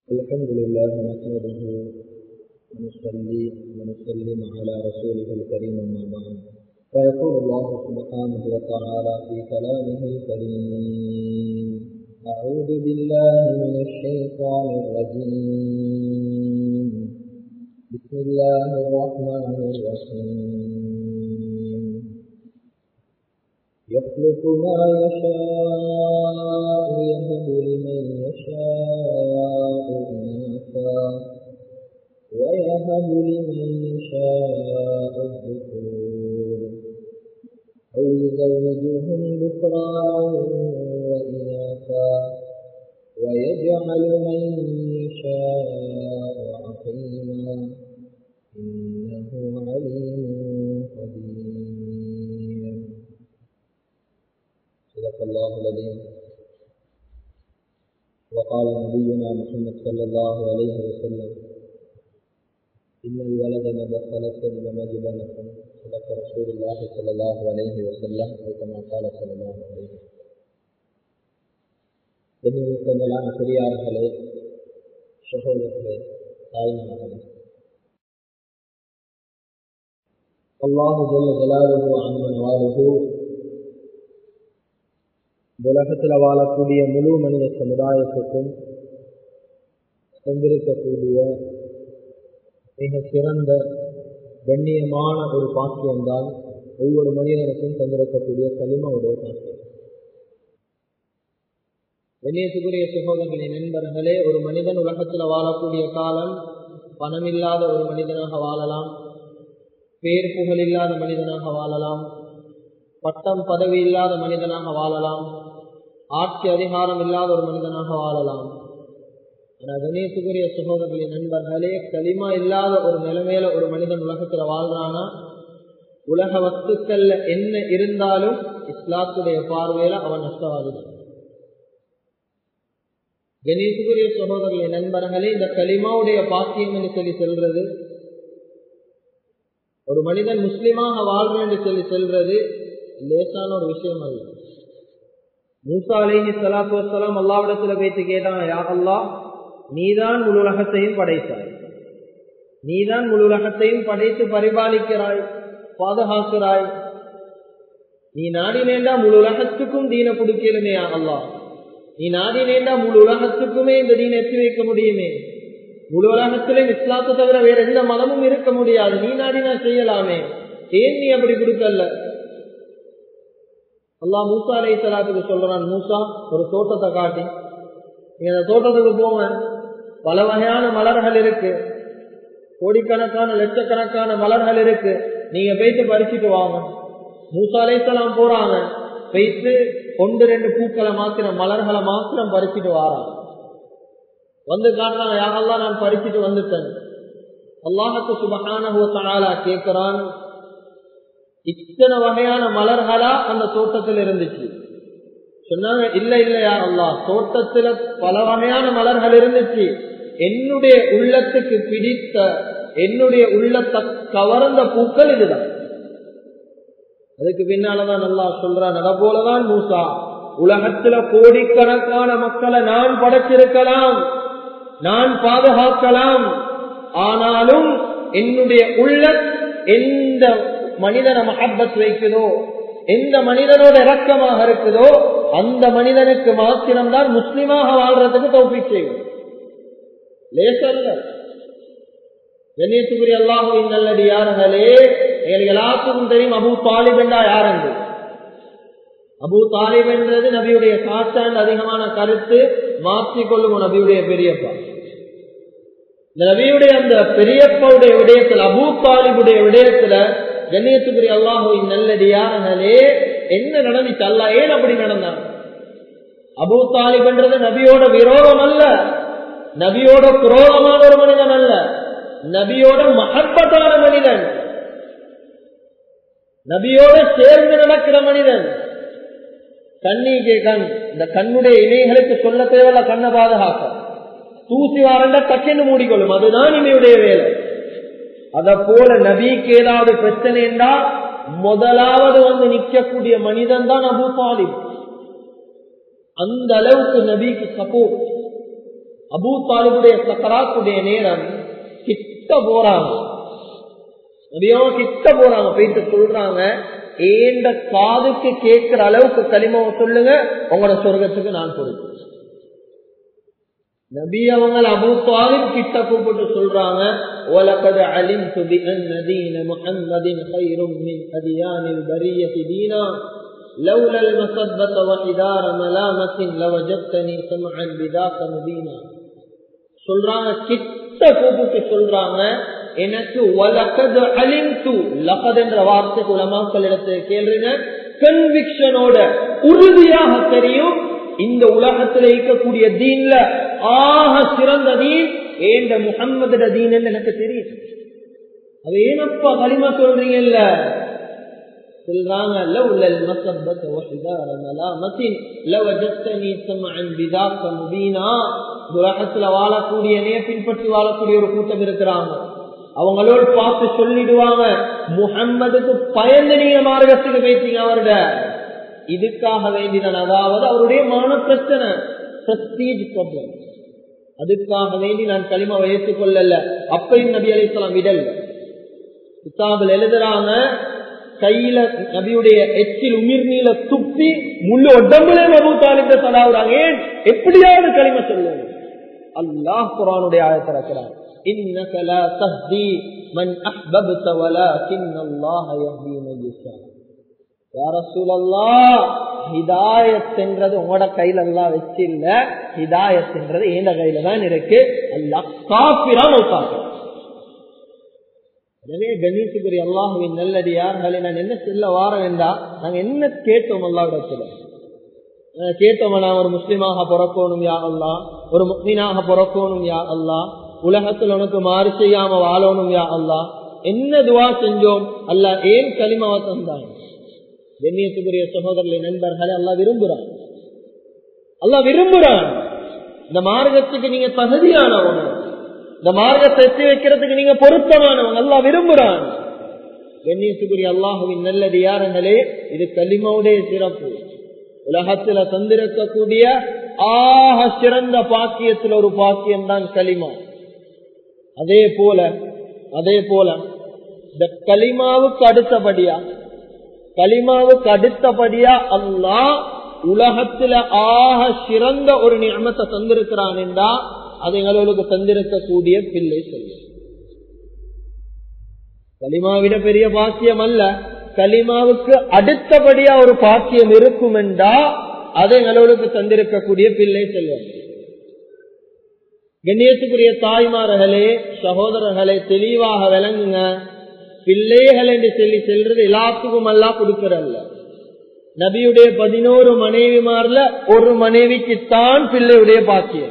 الحمد لله نحمده ونصلي ونسلم على رسوله الكريم أما بعد فيقول الله سبحانه وتعالى في كلامه الكريم أعوذ بالله من الشيطان الرجيم بسم الله الرحمن الرحيم يخلق ما يشاء يهب لمن يشاء إناثا ويهب لمن يشاء الذكور أو يزوجهم ذكرانا وإناثا ويجعل من يشاء عقيما إنه عليم قدير صدق الله العظيم وقال نبينا محمد صلى الله عليه وسلم إن الولد مدخلة ومجبنة صدق رسول الله صلى الله عليه وسلم أو كما قال صلى الله عليه وسلم பெண்களுக்கெல்லாம் பெரியார்களே சகோதரர்களே தாய்மார்களே அல்லாஹு ஜல்ல ஜலாலுஹு அம்மன் வாழுகு உலகத்தில் வாழக்கூடிய முழு மனித சமுதாயத்துக்கும் தந்திருக்கக்கூடிய மிக சிறந்த கண்ணியமான ஒரு பாக்கியம்தான் ஒவ்வொரு மனிதனுக்கும் தந்திருக்கக்கூடிய களிமாவுடைய பாக்கியம் கண்ணியத்துக்குரிய சகோதரர்களின் நண்பர்களே ஒரு மனிதன் உலகத்தில் வாழக்கூடிய காலம் பணமில்லாத ஒரு மனிதனாக வாழலாம் பேர் புகழ் இல்லாத மனிதனாக வாழலாம் பட்டம் பதவி இல்லாத மனிதனாக வாழலாம் ஆட்சி அதிகாரம் இல்லாத ஒரு மனிதனாக வாழலாம் ஆனால் கணேசுக்குரிய சகோதரர்களின் நண்பர்களே களிமா இல்லாத ஒரு நிலைமையில ஒரு மனிதன் உலகத்துல வாழ்றானா உலக வஸ்துக்கள்ல என்ன இருந்தாலும் இஸ்லாத்துடைய பார்வையில அவன் நஷ்டவாதி கணேசுக்குரிய சகோதரர்களின் நண்பர்களே இந்த களிமாவுடைய பாக்கியம் என்று சொல்லி செல்றது ஒரு மனிதன் முஸ்லிமாக வாழ்றேன் என்று சொல்லி செல்றது லேசான ஒரு விஷயம் அல்ல மூசா அலிஹி சலாத்து வசலாம் அல்லாவிடத்துல பேச்சு கேட்டாங்க யா அல்லா நீதான் முழு உலகத்தையும் படைத்தாய் நீதான் முழு உலகத்தையும் படைத்து பரிபாலிக்கிறாய் பாதுகாக்கிறாய் நீ நாடினேண்டா முழு உலகத்துக்கும் தீன கொடுக்கலுமே அல்லா நீ நாடினேண்டா முழு உலகத்துக்குமே இந்த தீன எத்தி வைக்க முடியுமே முழு உலகத்திலும் இஸ்லாத்தை தவிர வேற எந்த மதமும் இருக்க முடியாது நீ நாடினா செய்யலாமே ஏன் நீ அப்படி கொடுக்கல அல்லா மூசா அலை சலாத்துக்கு சொல்றான் மூசா ஒரு தோட்டத்தை காட்டி நீங்க அந்த தோட்டத்துக்கு போங்க பல வகையான மலர்கள் இருக்கு கோடிக்கணக்கான லட்சக்கணக்கான மலர்கள் இருக்கு நீங்க போயிட்டு பறிச்சுட்டு வாங்க மூசா அலைசலாம் போறாங்க போயிட்டு ஒன்று ரெண்டு பூக்களை மாத்திரம் மலர்களை மாத்திரம் பறிச்சுட்டு வாராங்க வந்து காட்டுறாங்க யாரெல்லாம் நான் பறிச்சுட்டு வந்துட்டேன் அல்லாஹத்து சுபகான கேட்கிறான் இத்தனை வகையான மலர்களா அந்த தோட்டத்தில் இருந்துச்சு சொன்னாங்க இல்ல இல்லையா அல்லா தோட்டத்துல பல வகையான மலர்கள் இருந்துச்சு என்னுடைய உள்ளத்துக்கு பிடித்த என்னுடைய உள்ளத்தை கவர்ந்த பூக்கள் இதுதான் அதுக்கு பின்னாலதான் நல்லா சொல்றான் அத போலதான் மூசா உலகத்துல கோடிக்கணக்கான மக்களை நான் படைச்சிருக்கலாம் நான் பாதுகாக்கலாம் ஆனாலும் என்னுடைய உள்ள எந்த மனிதனை மஹப்பத் வைக்குதோ எந்த மனிதனோட இறக்கமாக இருக்குதோ அந்த மனிதனுக்கு மாத்திரம்தான் முஸ்லிமாக வாழ்றதுக்கு தௌஃபி செய்யும் லேசல்ல கண்ணியத்துக்குரிய அல்லாஹுவின் நல்லடி யாருங்களே எங்களுக்கு எல்லாத்துக்கும் தெரியும் அபு தாலிப் என்றா யார் என்று அபு தாலிப் என்றது நபியுடைய சாத்தாண்டு அதிகமான கருத்து மாற்றிக்கொள்ளும் நபியுடைய பெரியப்பா நபியுடைய அந்த பெரியப்பாவுடைய விடயத்தில் அபு தாலிபுடைய விடயத்துல கண்ணியத்துக்குரிய அல்லாஹுவின் நல்லடியார்களே என்ன நடந்துச்சு அல்ல ஏன் அப்படி நடந்தான் அபு தாலிப்ன்றது நபியோட விரோதம் அல்ல நபியோட குரோதமான ஒரு மனிதன் அல்ல நபியோட மகப்பத்தான மனிதன் நபியோட சேர்ந்து நடக்கிற மனிதன் கண்ணிக்கு கண் இந்த கண்ணுடைய இணைகளுக்கு சொல்ல தேவையில்ல கண்ணை பாதுகாக்க தூசி வாரண்ட டக்குன்னு மூடிக்கொள்ளும் அதுதான் இமையுடைய வேலை அத போல நபிக்கு ஏதாவது பிரச்சனைண்டா முதலாவது வந்து நிற்கக்கூடிய மனிதன் தான் அபு தாலிப் அந்த அளவுக்கு நபிக்கு சப்போர்ட் அபூ தாலிபுடைய சக்கராத்துடைய நேரம் கிட்ட போறாங்க நபியோ கிட்ட போறாங்க போயிட்டு சொல்றாங்க ஏண்ட காதுக்கு கேட்கிற அளவுக்கு களிமாவை சொல்லுங்க உங்களோட சொர்க்கத்துக்கு நான் பொறுப்பு நபி அவங்க அபு தாலிப் கிட்ட கூப்பிட்டு சொல்றாங்க وَلَقَدْ عَلِمْتُ بِأَنَّ دِينَ مُحَمَّدٍ خَيْرٌ مِنْ أَدْيَانِ الْبَرِيَّةِ دِينًا لولا المصبة وحدار ملامة لوجدتني سمعا بذاك مبينا சொல்றாங்க கிட்ட கூப்பிட்டு சொல்றாங்க எனக்கு வலக்கது அலிந்து லகத் என்ற வார்த்தை உலமாக்கள் இடத்துல கேளுங்க கன்விக்ஷனோட உறுதியாக தெரியும் இந்த உலகத்தில் இருக்கக்கூடிய தீன்ல ஆக சிறந்த தீன் ஏண்ட முகம்மது தீன் எனக்கு தெரியும் அது ஏனப்பா களிமா சொல்றீங்கல்ல சொல்றாங்க لولا المصبة وحدار ملامة لوجدتني سمعا بذاك مبينا உலகத்துல வாழக்கூடிய நேய பின்பற்றி வாழக்கூடிய ஒரு கூட்டம் இருக்கிறாங்க அவங்களோட பார்த்து சொல்லிடுவாங்க முகம்மதுக்கு பயந்து நீங்க மார்க்கத்துக்கு பேசிங்க அவருட இதுக்காக வேண்டிதான் அதாவது அவருடைய மான பிரச்சனை பிரஸ்டீஜ் ப்ராப்ளம் அதுக்காக வேண்டி நான் களிமாவை ஏற்றுக்கொள்ளல அப்பையும் நபி அலிஸ்லாம் விடல் கிதாபில் எழுதுறாங்க கையில நபியுடைய எச்சில் உமிர் நீல துப்பி முழு உடம்புல நபு தாலித்த தடாவுறாங்க ஏன் எப்படியாவது களிம சொல்லுங்க அல்லாஹ் குரானுடைய ஆயத்திறக்கிறார் إنك لا تهدي من أحببت ولكن الله يهدي من يشاء يا رسول الله ஹிதாயத் என்றது உங்களோட கையில எல்லாம் வச்சு இல்ல ஹிதாயத் என்றது எந்த கையில தான் இருக்கு அல்லாஹ் காப்பிரா மௌத்தாக்குறான் எனவே கணேசுக்குரிய அல்லாஹுவின் நல்லடியார்களை நான் என்ன சொல்ல வார வேண்டாம் நாங்க என்ன கேட்டோம் அல்லாவிடத்துல கேட்டோம் நான் ஒரு முஸ்லிமாக பிறக்கணும் யா அல்லா ஒரு முக்மீனாக பிறக்கணும் யா அல்லா உலகத்தில் உனக்கு மாறு செய்யாம வாழணும் யா அல்லா என்ன துவா செஞ்சோம் அல்ல ஏன் களிமாவ தந்தான் கண்ணியத்துக்குரிய சகோதரர்களை நண்பர்களை அல்லா விரும்புறான் அல்லா விரும்புறான் இந்த மார்க்கத்துக்கு நீங்க தகுதியானவங்க இந்த மார்க்கத்தை எத்தி வைக்கிறதுக்கு நீங்க பொருத்தமானவங்க அல்லா விரும்புறான் கண்ணியத்துக்குரிய அல்லாஹுவின் நல்லது யாருங்களே இது களிமாவுடைய சிறப்பு உலகத்துல தந்திருக்கக்கூடிய ஆக சிறந்த பாக்கியத்தில் ஒரு பாக்கியம் தான் களிமா அதே போல அதே போல இந்த களிமாவுக்கு அடுத்தபடியா களிமாவுக்கு அடுத்தபடியா அல்லா உலகத்துல ஆக சிறந்த ஒரு நியமத்தை தந்திருக்கிறான் என்றா அது எங்களுக்கு தந்திருக்கக்கூடிய பிள்ளை சொல்லும் களிமாவிட பெரிய பாக்கியம் அல்ல களிமாவுக்கு அடுத்தபடியா ஒரு பாக்கியம் இருக்கும் என்றா அது எங்களுக்கு தந்திருக்கக்கூடிய பிள்ளை செல்வம் கண்ணியத்துக்குரிய தாய்மார்களே சகோதரர்களே தெளிவாக விளங்குங்க பிள்ளைகள் என்று சொல்லி செல்றது எல்லாத்துக்கும் அல்லா கொடுக்கறல்ல நபியுடைய பதினோரு மனைவிமார்ல ஒரு மனைவிக்குத்தான் பிள்ளையுடைய பாக்கியம்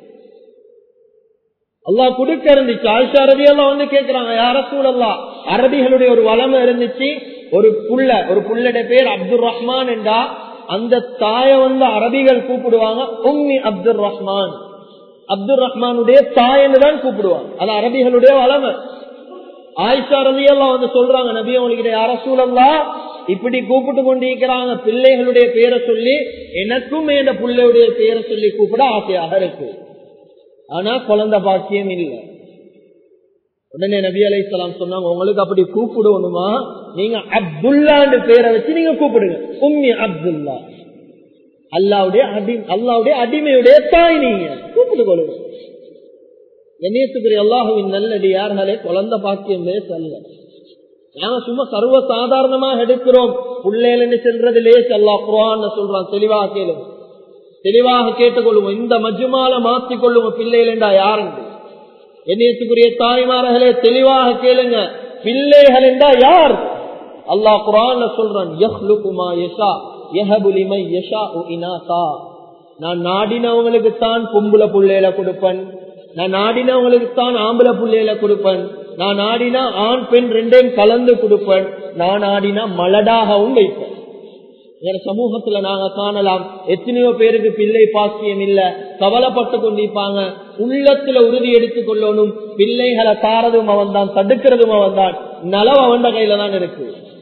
அல்லா கொடுக்க இருந்துச்சு ஆயிஷா ரவி எல்லாம் வந்து கேட்கிறாங்க யார சூழல்லா அரபிகளுடைய ஒரு வளமை இருந்துச்சு ஒரு புள்ள ஒரு புள்ளடைய பேர் அப்துல் ரஹ்மான் என்றா அந்த தாய வந்து அரபிகள் கூப்பிடுவாங்க உம்மி அப்துல் ரஹ்மான் அப்துல் ரஹ்மானுடைய தாயன்னு தான் கூப்பிடுவாங்க அது அரபிகளுடைய வளமை ஆயிஷா ரவி எல்லாம் வந்து சொல்றாங்க நபி அவங்ககிட்ட யார சூழல்லா இப்படி கூப்பிட்டு கொண்டிருக்கிறாங்க பிள்ளைகளுடைய பேரை சொல்லி எனக்கும் என் பிள்ளையுடைய பேரை சொல்லி கூப்பிட ஆசையாக இருக்கு ஆனா குழந்தை பாக்கியம் இல்லை உடனே நபி அலை சொன்னாங்க உங்களுக்கு அப்படி கூப்பிடணுமா நீங்க அப்துல்லான்னு பேரை வச்சு நீங்க கூப்பிடுங்க உம்மி அப்துல்லா அல்லாவுடைய அடி அல்லாவுடைய அடிமையுடைய தாய் நீங்க கூப்பிட்டு கொள்ளுங்க என்னத்துக்குரிய அல்லாஹுவின் நல்லடி யார்களே குழந்தை பாக்கியம் அல்ல நாங்க சும்மா சர்வ சாதாரணமாக எடுக்கிறோம் புள்ளேன்னு செல்றது லேஸ் அல்லா குரான் சொல்றான் தெளிவாக கேளுங்க தெளிவாக கேட்டுக்கொள்ளுவோம் இந்த மஜ்மால மாற்றிக் கொள்ளுவோம் பிள்ளைகள் என்றா யாருங்க என்னத்துக்குரிய தாய்மார்களே தெளிவாக கேளுங்க பிள்ளைகள் என்றா யார் அல்லாஹ் குரான் சொல்றான் யஹ்லுகுமா யஷா யஹபுலிமை யஷா இனாசா நான் நாடினவங்களுக்கு தான் பொம்புல புள்ளையில கொடுப்பேன் நான் நாடினவங்களுக்கு தான் ஆம்பளை புள்ளையில கொடுப்பேன் நான் நாடினா ஆண் பெண் ரெண்டையும் கலந்து கொடுப்பேன் நான் நாடினா மலடாகவும் வைப்பேன் என் சமூகத்துல நாங்க காணலாம் எத்தனையோ பேருக்கு பிள்ளை பாக்கியம் இல்ல கவலைப்பட்டு கொண்டிருப்பாங்க உள்ளத்துல உறுதி எடுத்துக் கொள்ளணும் பிள்ளைகளை தாரதும் அவன் தான் தடுக்கிறதும் அவன் தான் நலவு அவன் கையில தான் இருக்கு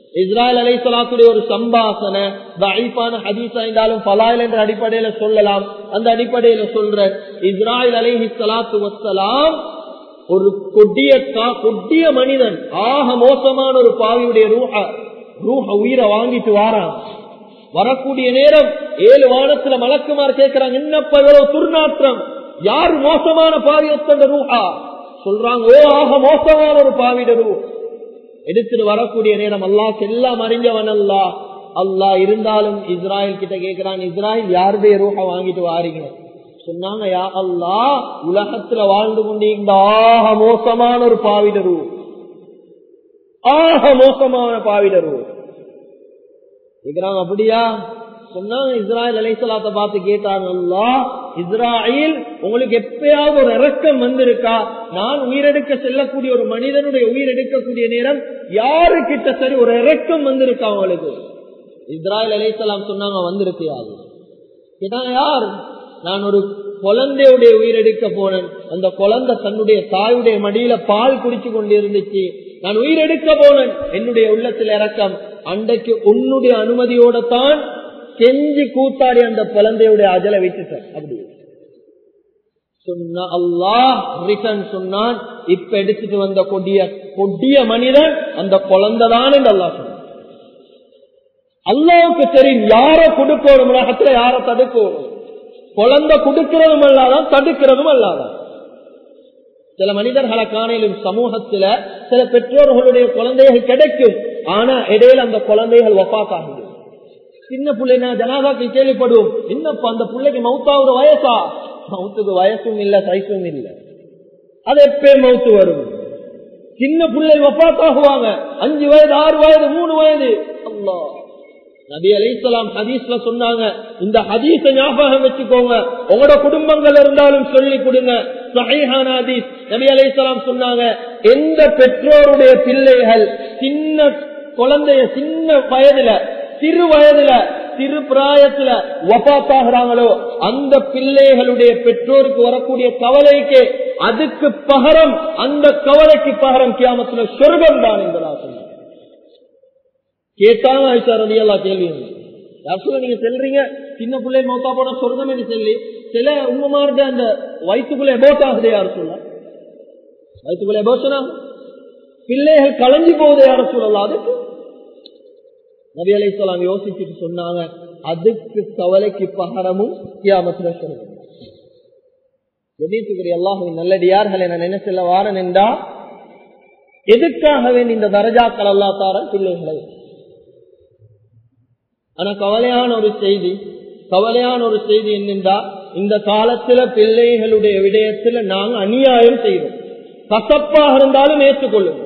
இஸ்ராயல் அலை சலாத்துடைய ஒரு சம்பாசனை தயிப்பான ஹதீஸ் ஆய்ந்தாலும் பலாயில் என்ற அடிப்படையில சொல்லலாம் அந்த அடிப்படையில சொல்ற இஸ்ராயல் அலைஹி சலாத்து வசலாம் ஒரு கொடிய கொடிய மனிதன் ஆக மோசமான ஒரு பாவியுடைய ரூஹ ரூஹ உயிரை வாங்கிட்டு வாரான் வரக்கூடிய நேரம் ஏழு வானத்துல மலக்குமார் கேட்கிறாங்க என்னப்ப இவ்வளவு துர்நாற்றம் யார் மோசமான பாவி ஒத்தந்த ரூஹா சொல்றாங்க ஓ ஆக மோசமான ஒரு பாவிட ரூ எடுத்துட்டு வரக்கூடிய நேரம் அல்லாஹ் எல்லாம் அறிஞ்சவன் அல்லா அல்லா இருந்தாலும் இஸ்ராயல் கிட்ட கேட்கிறான் இஸ்ராயல் யாருடைய ரூஹ வாங்கிட்டு வாரீங்க சொன்னாங்க யா அல்லா உலகத்துல வாழ்ந்து கொண்டீங்க ஆக மோசமான ஒரு பாவிடரு ஆக மோசமான பாவிடரு கேக்குறாங்க அப்படியா சொன்னாங்க இஸ்ராயல் அலைசலாத்த பார்த்து கேட்டாங்க அல்லா இஸ்ராயில் உங்களுக்கு எப்பயாவது ஒரு இறக்கம் வந்திருக்கா நான் உயிரெடுக்க செல்லக்கூடிய ஒரு மனிதனுடைய உயிர் எடுக்கக்கூடிய நேரம் யாரு கிட்ட சரி ஒரு இறக்கம் வந்திருக்கா உங்களுக்கு இஸ்ராயல் அலைசலாம் சொன்னாங்க வந்திருக்கையாது கேட்டாங்க யார் நான் ஒரு குழந்தையுடைய உயிரெடுக்க போனேன் அந்த குழந்தை தன்னுடைய தாயுடைய மடியில பால் குடிச்சு கொண்டு இருந்துச்சு நான் உயிரெடுக்க போனேன் என்னுடைய உள்ளத்தில் இறக்கம் அன்றைக்கு உன்னுடைய அனுமதியோட தான் கெஞ்சி கூத்தாடி அந்த குழந்தையுடைய அஜலை விட்டுட்டேன் அப்படி சொன்ன அல்லாஹ் ரிட்டன் சொன்னான் இப்ப எடுத்துட்டு வந்த கொடிய கொடிய மனிதன் அந்த குழந்தை தான் என்று அல்லாஹ் சொன்னான் அல்லாவுக்கு தெரியும் யார கொடுக்கணும் உலகத்துல யார தடுக்கணும் குழந்தை கொடுக்கிறதும் அல்லாதான் தடுக்கிறதும் அல்லாதான் சில மனிதர்களை காணையிலும் சமூகத்துல சில பெற்றோர்களுடைய குழந்தைகள் கிடைக்கும் ஆனா இடையில அந்த குழந்தைகள் ஒப்பாத்தாகுது சின்ன பிள்ளைனா ஜனாதாக்கள் கேள்விப்படுவோம் என்னப்பா அந்த பிள்ளைக்கு மவுத்தாவது வயசா மவுத்துக்கு வயசும் இல்ல சைஸும் இல்ல அது எப்பே மவுத்து வரும் சின்ன பிள்ளை ஒப்பாத்தாகுவாங்க அஞ்சு வயது ஆறு வயது மூணு வயது அல்லா நபி அலிசலாம் ஹதீஸ்ல சொன்னாங்க இந்த ஹதீஸ ஞாபகம் வச்சுக்கோங்க உங்களோட குடும்பங்கள் இருந்தாலும் சொல்லி கொடுங்க சஹீஹான ஹதீஸ் நபி அலிசலாம் சொன்னாங்க எந்த பெற்றோருடைய பிள்ளைகள் சின்ன குழந்தைய சின்ன வயதுல சிறு வயதுல சிறு பிராயத்துல வபாத்தாகிறாங்களோ அந்த பிள்ளைகளுடைய பெற்றோருக்கு வரக்கூடிய கவலைக்கு அதுக்கு பகரம் அந்த கவலைக்கு பகரம் கியாமத்துல சொர்க்கம் தான் என்பதா சொன்னாங்க கேட்டாங்க ஆயிஷா ரதி எல்லாம் கேள்வி யார் சொல்ல நீங்க செல்றீங்க சின்ன பிள்ளை மௌத்தா போன சொர்க்கம் என்று சொல்லி சில உங்கமார்ட அந்த வயிற்றுக்குள்ள எபோட் ஆகுது யார் சொல்ல வயிற்றுக்குள்ள எபோஷனா பிள்ளைகள் களைஞ்சு போகுது யார சொல்லலாம் அதுக்கு நபி அலை சொல்லாம் யோசிச்சுட்டு சொன்னாங்க அதுக்கு கவலைக்கு பகரமும் கியாமத்துல சொல்லுங்க கணேசுக்குரிய அல்லாஹுவின் நல்லடியார்களை நான் என்ன சொல்ல வாரன் என்றா எதுக்காக வேண்டி இந்த தரஜாக்கள் அல்லா தார பிள்ளைகளை ஆனா கவலையான ஒரு செய்தி கவலையான ஒரு செய்தி என்னென்றா இந்த காலத்துல பிள்ளைகளுடைய விடயத்துல நாங்க அநியாயம் செய்வோம் கசப்பாக இருந்தாலும் ஏற்றுக்கொள்ளுங்க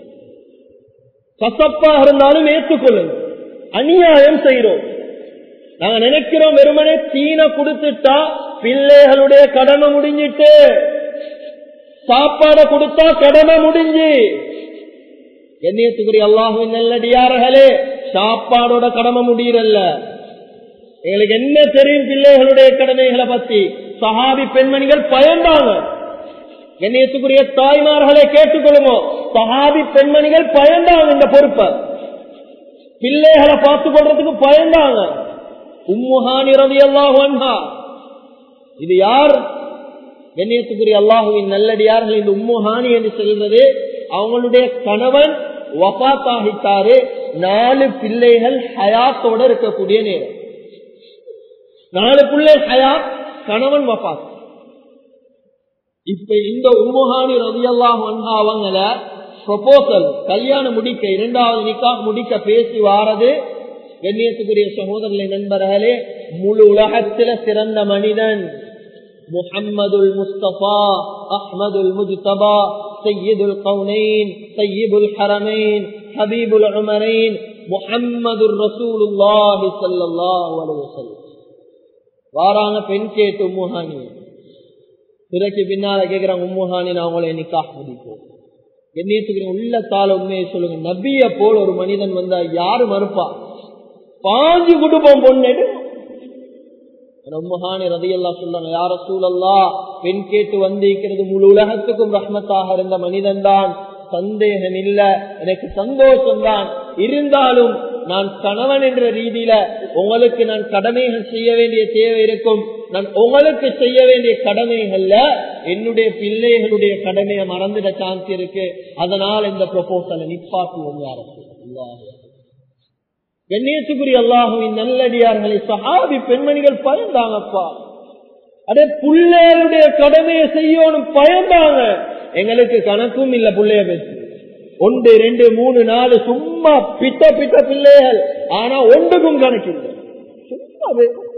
கசப்பாக இருந்தாலும் ஏற்றுக்கொள்ளுங்க அநியாயம் செய்யறோம் நாங்க நினைக்கிறோம் வெறுமனே தீன கொடுத்துட்டா பிள்ளைகளுடைய கடமை முடிஞ்சிட்டு சாப்பாட கொடுத்தா கடமை முடிஞ்சு எண்ணியத்துக்குரிய அல்லாஹுவின் நல்லடியார்களே சாப்பாடோட கடமை முடியறல்ல எங்களுக்கு என்ன தெரியும் பிள்ளைகளுடைய கடமைகளை பத்தி சஹாபி பெண்மணிகள் பயந்தாங்க எண்ணியத்துக்குரிய தாய்மார்களை கேட்டுக்கொள்ளுமோ சஹாபி பெண்மணிகள் பயந்தாங்க இந்த பொறுப்பை பிள்ளைகளை பார்த்து கொள்றதுக்கு பயந்தாங்க உம்முஹானி ரவி அல்லாஹா இது யார் கண்ணியத்துக்குரிய அல்லாஹுவின் நல்லடியார்கள் இந்த உம்முஹானி என்று சொல்றது அவங்களுடைய கணவன் வபாத்தாகிட்டாரு நாலு பிள்ளைகள் ஹயாத்தோட இருக்கக்கூடிய நேரம் நாலு பிள்ளை ஹயாத் கணவன் வபாத் இப்ப இந்த உம்முஹானி ரவி அல்லாஹ் அவங்கள ப்ரொபோசல் கல்யாணம் முடிக்க இரண்டாவது நிக்கா முடிக்க பேசி வாரது கண்ணியத்துக்குரிய சகோதரர்களை நண்பர்களே முழு உலகத்தில சிறந்த மனிதன் முஹம்மதுல் முஸ்தபா அஹ்மதுல் முஜ்தபா சையீதுல் கவுனைன் சையீபுல் ஹரமைன் ஹபீபுல் உமரைன் முஹம்மதுர் ரசூலுல்லாஹி ஸல்லல்லாஹு அலைஹி வஸல்லம் வாராங்க பெண் கேட்டு உம்முஹானி பிறகு பின்னால கேக்குறாங்க உம்முஹானி நான் உங்களை நிக்காஹ் முடிப்போம் கண்ணியத்துக்கு உள்ளத்தால உண்மையை சொல்லுங்க நபிய போல் ஒரு மனிதன் வந்தா யாரு மறுப்பா பாஞ்சு குடும்பம் பொண்ணு ரம்மஹானி ரதியல்லா சொல்றாங்க யார சூழல்லா பெண் கேட்டு வந்திருக்கிறது முழு உலகத்துக்கும் ரஹ்மத்தாக இருந்த மனிதன் தான் சந்தேகம் இல்ல எனக்கு சந்தோஷம் தான் இருந்தாலும் நான் கணவன் என்ற ரீதியில உங்களுக்கு நான் கடமைகள் செய்ய வேண்டிய தேவை இருக்கும் நான் உங்களுக்கு செய்ய வேண்டிய கடமைகள்ல என்னுடைய பிள்ளைகளுடைய கடமையை மறந்துட சான்ஸ் இருக்கு அதனால் இந்த ப்ரொபோசலை நிப்பாட்டுவோம் அரசு கண்ணியத்துக்குரிய அல்லாஹுவின் நல்லடியார்களை சஹாபி பெண்மணிகள் பயந்தாங்கப்பா அதே பிள்ளைகளுடைய கடமையை செய்யணும் பயந்தாங்க எங்களுக்கு கணக்கும் இல்ல பிள்ளைய பேசு ஒன்று ரெண்டு மூணு நாலு சும்மா பிட்ட பிட்ட பிள்ளைகள் ஆனா ஒன்றுக்கும் கணக்கு இல்லை சும்மா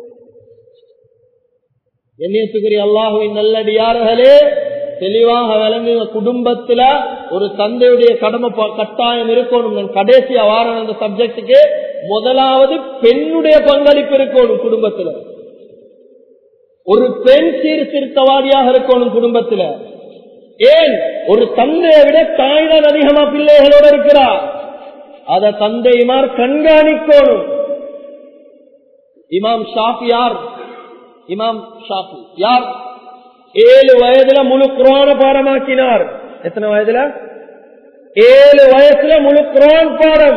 எண்ணியத்துக்குரிய அல்லாஹுவின் நல்லடியார்களே தெளிவாக விளங்குங்க குடும்பத்துல ஒரு தந்தையுடைய கடமை கட்டாயம் இருக்கணும் நான் கடைசியா வாரம் அந்த சப்ஜெக்டுக்கு முதலாவது பெண்ணுடைய பங்களிப்பு இருக்கணும் குடும்பத்துல ஒரு பெண் சீர்திருத்தவாதியாக இருக்கணும் குடும்பத்துல ஏன் ஒரு தந்தையை விட தாய்தான் அதிகமா பிள்ளைகளோட இருக்கிறார் அத தந்தைமார் கண்காணிக்கணும் இமாம் ஷாஃபி யார் இமாம் ஷாஃபி யார் ஏழு வயதுல முழு குரான பாடமாக்கினார் எத்தனை வயதுல ஏழு வயசுல முழு குரான் பாடம்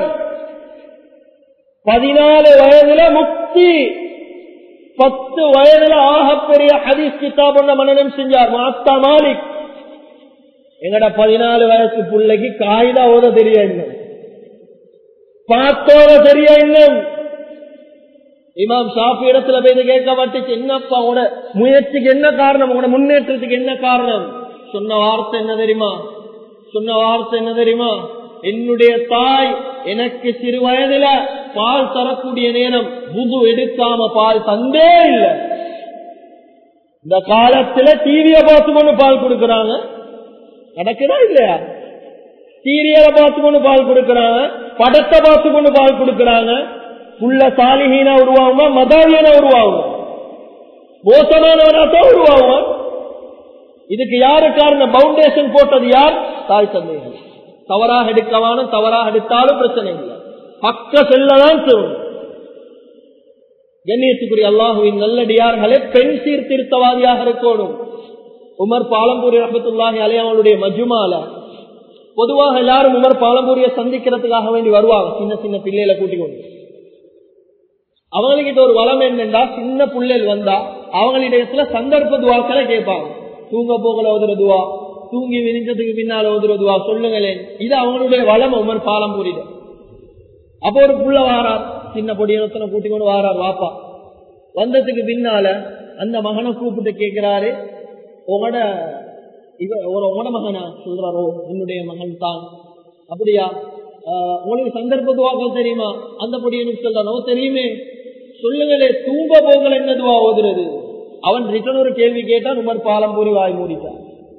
பதினாலு வயதுல முக்தி பத்து வயதுல ஆகப்பெரிய ஹதீஸ் கிதாப் ஒன்ன மனநம் செஞ்சார் மாத்தா மாலிக் எங்கட பதினாலு வயசு பிள்ளைக்கு காகிதா ஓத தெரிய இன்னும் பார்த்தோத தெரிய இன்னும் இமாம் ஷாஃபி இடத்துல போய் கேட்கப்பட்டுச்சு என்னப்பா உன முயற்சிக்கு என்ன காரணம் உன முன்னேற்றத்துக்கு என்ன காரணம் சொன்ன வார்த்தை என்ன தெரியுமா சொன்ன வார்த்தை என்ன தெரியுமா என்னுடைய தாய் எனக்கு சிறு வயதுல பால் தரக்கூடிய நேரம் புது எடுக்காம பால் தந்தே இல்லை இந்த காலத்துல டிவிய பார்த்து கொண்டு பால் கொடுக்கறாங்க நடக்குதா இல்லையா சீரியலை பார்த்து கொண்டு பால் கொடுக்கறாங்க படத்தை பார்த்து கொண்டு பால் கொடுக்கறாங்க புள்ள சாலிஹீனா உருவாகுமா மதாவியனா உருவாகுமா மோசமானவனா தான் உருவாகுவான் இதுக்கு யாரு காரணம் பவுண்டேஷன் போட்டது யார் தாய் தந்தைகள் தவறாக எடுக்கவான தவறாக எடுத்தாலும் பிரச்சனை இல்லை பக்க செல்லதான் சொல்லணும் கண்ணியத்துக்குரிய அல்லாஹுவின் நல்லடியார்களே பெண் சீர்திருத்தவாதியாக இருக்கணும் உமர் பாலம்பூரி ரஹத்துல்லாஹி அலையாவுடைய மஜுமால பொதுவாக எல்லாரும் உமர் பாலம்பூரிய சந்திக்கிறதுக்காக வேண்டி வருவாங்க சின்ன சின்ன பிள்ளைகளை கூட்டிக் கொண்டு அவங்ககிட்ட ஒரு வளம் என்னண்டா சின்ன பிள்ளைகள் வந்தா அவங்களிடத்துல சந்தர்ப்ப துவாக்களை கேட்பாங்க தூங்க போகல ஓதுறதுவா தூங்கி விரிஞ்சதுக்கு பின்னால ஓதுறதுவா சொல்லுங்களேன் இது அவங்களுடைய வளம் உமர் பாலம் புரியுது அப்போ ஒரு புள்ள வாரார் சின்ன பொடியனத்தனை கூட்டி கொண்டு வாரார் வாப்பா வந்ததுக்கு பின்னால அந்த மகனை கூப்பிட்டு கேட்கிறாரு உங்களோட இவ ஒரு உங்களோட மகனா சொல்றாரோ என்னுடைய மகன் தான் அப்படியா உங்களுக்கு சந்தர்ப்பத்துவாக்கள் தெரியுமா அந்த பொடியனுக்கு சொல்றாரோ தெரியுமே சொல்லுங்களே தூங்க போகல என்னதுவா ஓதுறது அவன் ரிட்டன் ஒரு கேள்வி கேட்டான் உமர் பாலம் பூரி வாய் மூடிட்டான்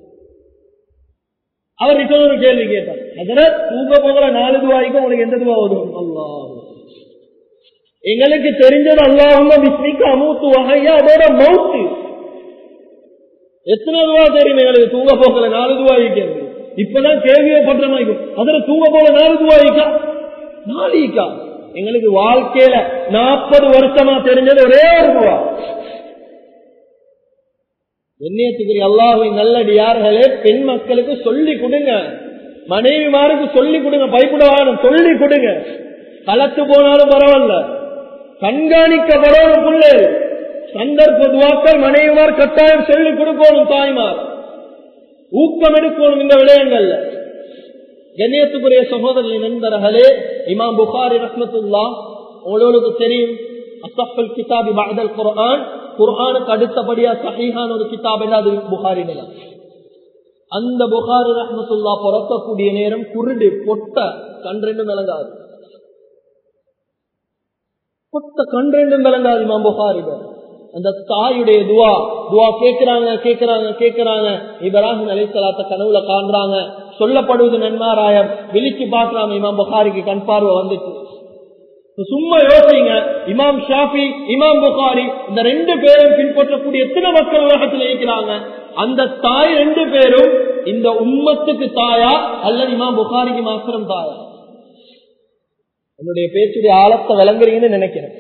அவர் ரிட்டன் ஒரு கேள்வி கேட்டான் அதனால தூங்க போகல நாலு துவாய்க்கும் உனக்கு எந்த துவா ஓதும் அல்லா எங்களுக்கு தெரிஞ்சது அல்லாஹும் விஸ்மிக்க அமூத்து வகையா அதோட மவுத்து எத்தனை துவா தெரியும் எங்களுக்கு தூங்க போகல நாலு துவாய்க்கு இப்பதான் கேள்வியே பண்ற மாதிரி அதுல தூங்க போல நாலு துவாய்க்கா நாளைக்கா எங்களுக்கு வாழ்க்கையில நாற்பது வருஷமா தெரிஞ்சது ஒரே ஒரு துவா எண்ணியத்துக்குரிய அல்லாஹின் நல்லடியார்களே பெண் மக்களுக்கு சொல்லி கொடுங்க மனைவிமாருக்கு சொல்லி கொடுங்க பயப்படவானும் சொல்லி கொடுங்க கலத்து போனாலும் பரவாயில்ல கண்காணிக்கப்படணும் பிள்ளை சந்தர்ப்ப துவாக்கள் மனைவிமார் கட்டாயம் சொல்லி கொடுக்கணும் தாய்மார் ஊக்கம் எடுக்கணும் இந்த விடயங்கள்ல கண்ணியத்துக்குரிய சகோதரர்களின் நண்பர்களே இமாம் புகாரி ரஹ்மத்துல்லா உங்களுக்கு தெரியும் அசஃபல் கிதாபி பாதல் குர்ஆன் குர்ஆனுக்கு அடுத்தபடியா சஹீஹான ஒரு கிதாப் அது புகாரி நிலம் அந்த புகாரி ரஹ்மத்துல்லா பிறக்கக்கூடிய நேரம் குருடு பொட்ட கண்ரெண்டும் விளங்காது பொட்ட கண்ரெண்டும் விளங்காது இமாம் புகாரிட அந்த தாயுடைய துவா துவா கேட்கிறாங்க கேட்கிறாங்க கேட்கிறாங்க இப்ராஹிம் அலிசலாத்த கனவுல காண்றாங்க சொல்லப்படுவது நன்மாராயம் விழிச்சு பாக்குறாங்க இமாம் புகாரிக்கு கண் பார்வை வந்துச்சு சும்மா யோசிங்க இமாம் ஷாஃபி இமாம் புகாரி இந்த ரெண்டு பேரும் பின்பற்றக்கூடிய எத்தனை மக்கள் உலகத்தில் இருக்கிறாங்க அந்த தாய் ரெண்டு பேரும் இந்த உம்மத்துக்கு தாயா அல்லது இமாம் புகாரிக்கு மாத்திரம் தாயா என்னுடைய பேச்சுடைய ஆழத்தை விளங்குறீங்கன்னு நினைக்கிறேன்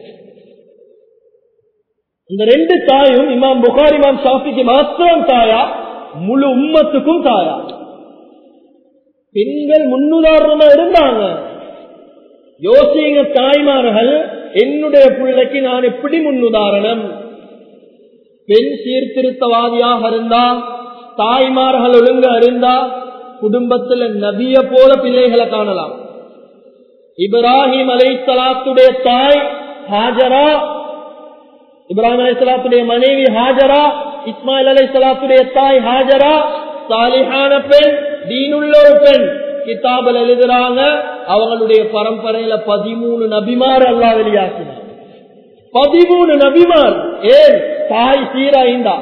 இந்த ரெண்டு தாயும் இமாம் புகார் இமாம் ஷாஃபிக்கு மாத்திரம் தாயா முழு உம்மத்துக்கும் தாயா பெண்கள் முன்னுதாரணமா இருந்தாங்க யோசிங்க தாய்மார்கள் என்னுடைய பிள்ளைக்கு நான் எப்படி முன்னுதாரணம் பெண் சீர்திருத்தவாதியாக இருந்தா தாய்மார்கள் ஒழுங்கா இருந்தா குடும்பத்துல நபிய போல பிள்ளைகளை காணலாம் இப்ராஹிம் அலை சலாத்துடைய தாய் ஹாஜரா இப்ராஹிம் அலை சலாத்துடைய மனைவி ஹாஜரா இஸ்மாயில் அலை சலாத்துடைய தாய் ஹாஜரா சாலிஹான பெண் தீனுள்ள ஒரு பெண் கிதாபில் எழுதுறாங்க அவங்களுடைய பரம்பரையில பதிமூணு நபிமார் அல்லா வெளியாக்கினார் பதிமூணு நபிமார் ஏன் தாய் சீராய்ந்தா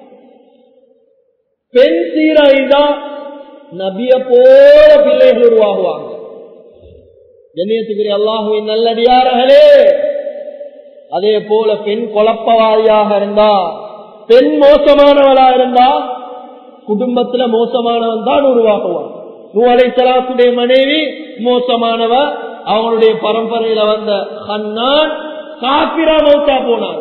பெண் சீராய்ந்தா நபிய போல பிள்ளைகள் உருவாகுவாங்க கண்ணியத்துக்குரிய அல்லாஹுவின் நல்லடியார்களே அதே போல பெண் குழப்பவாதியாக இருந்தா பெண் மோசமானவளா இருந்தா குடும்பத்துல மோசமானவன் தான் உருவாகுவான் நூலை சலாத்துடைய மனைவி மோசமானவ அவங்களுடைய பரம்பரையில வந்த ஹன்னான் காப்பிரா மௌத்தா போனார்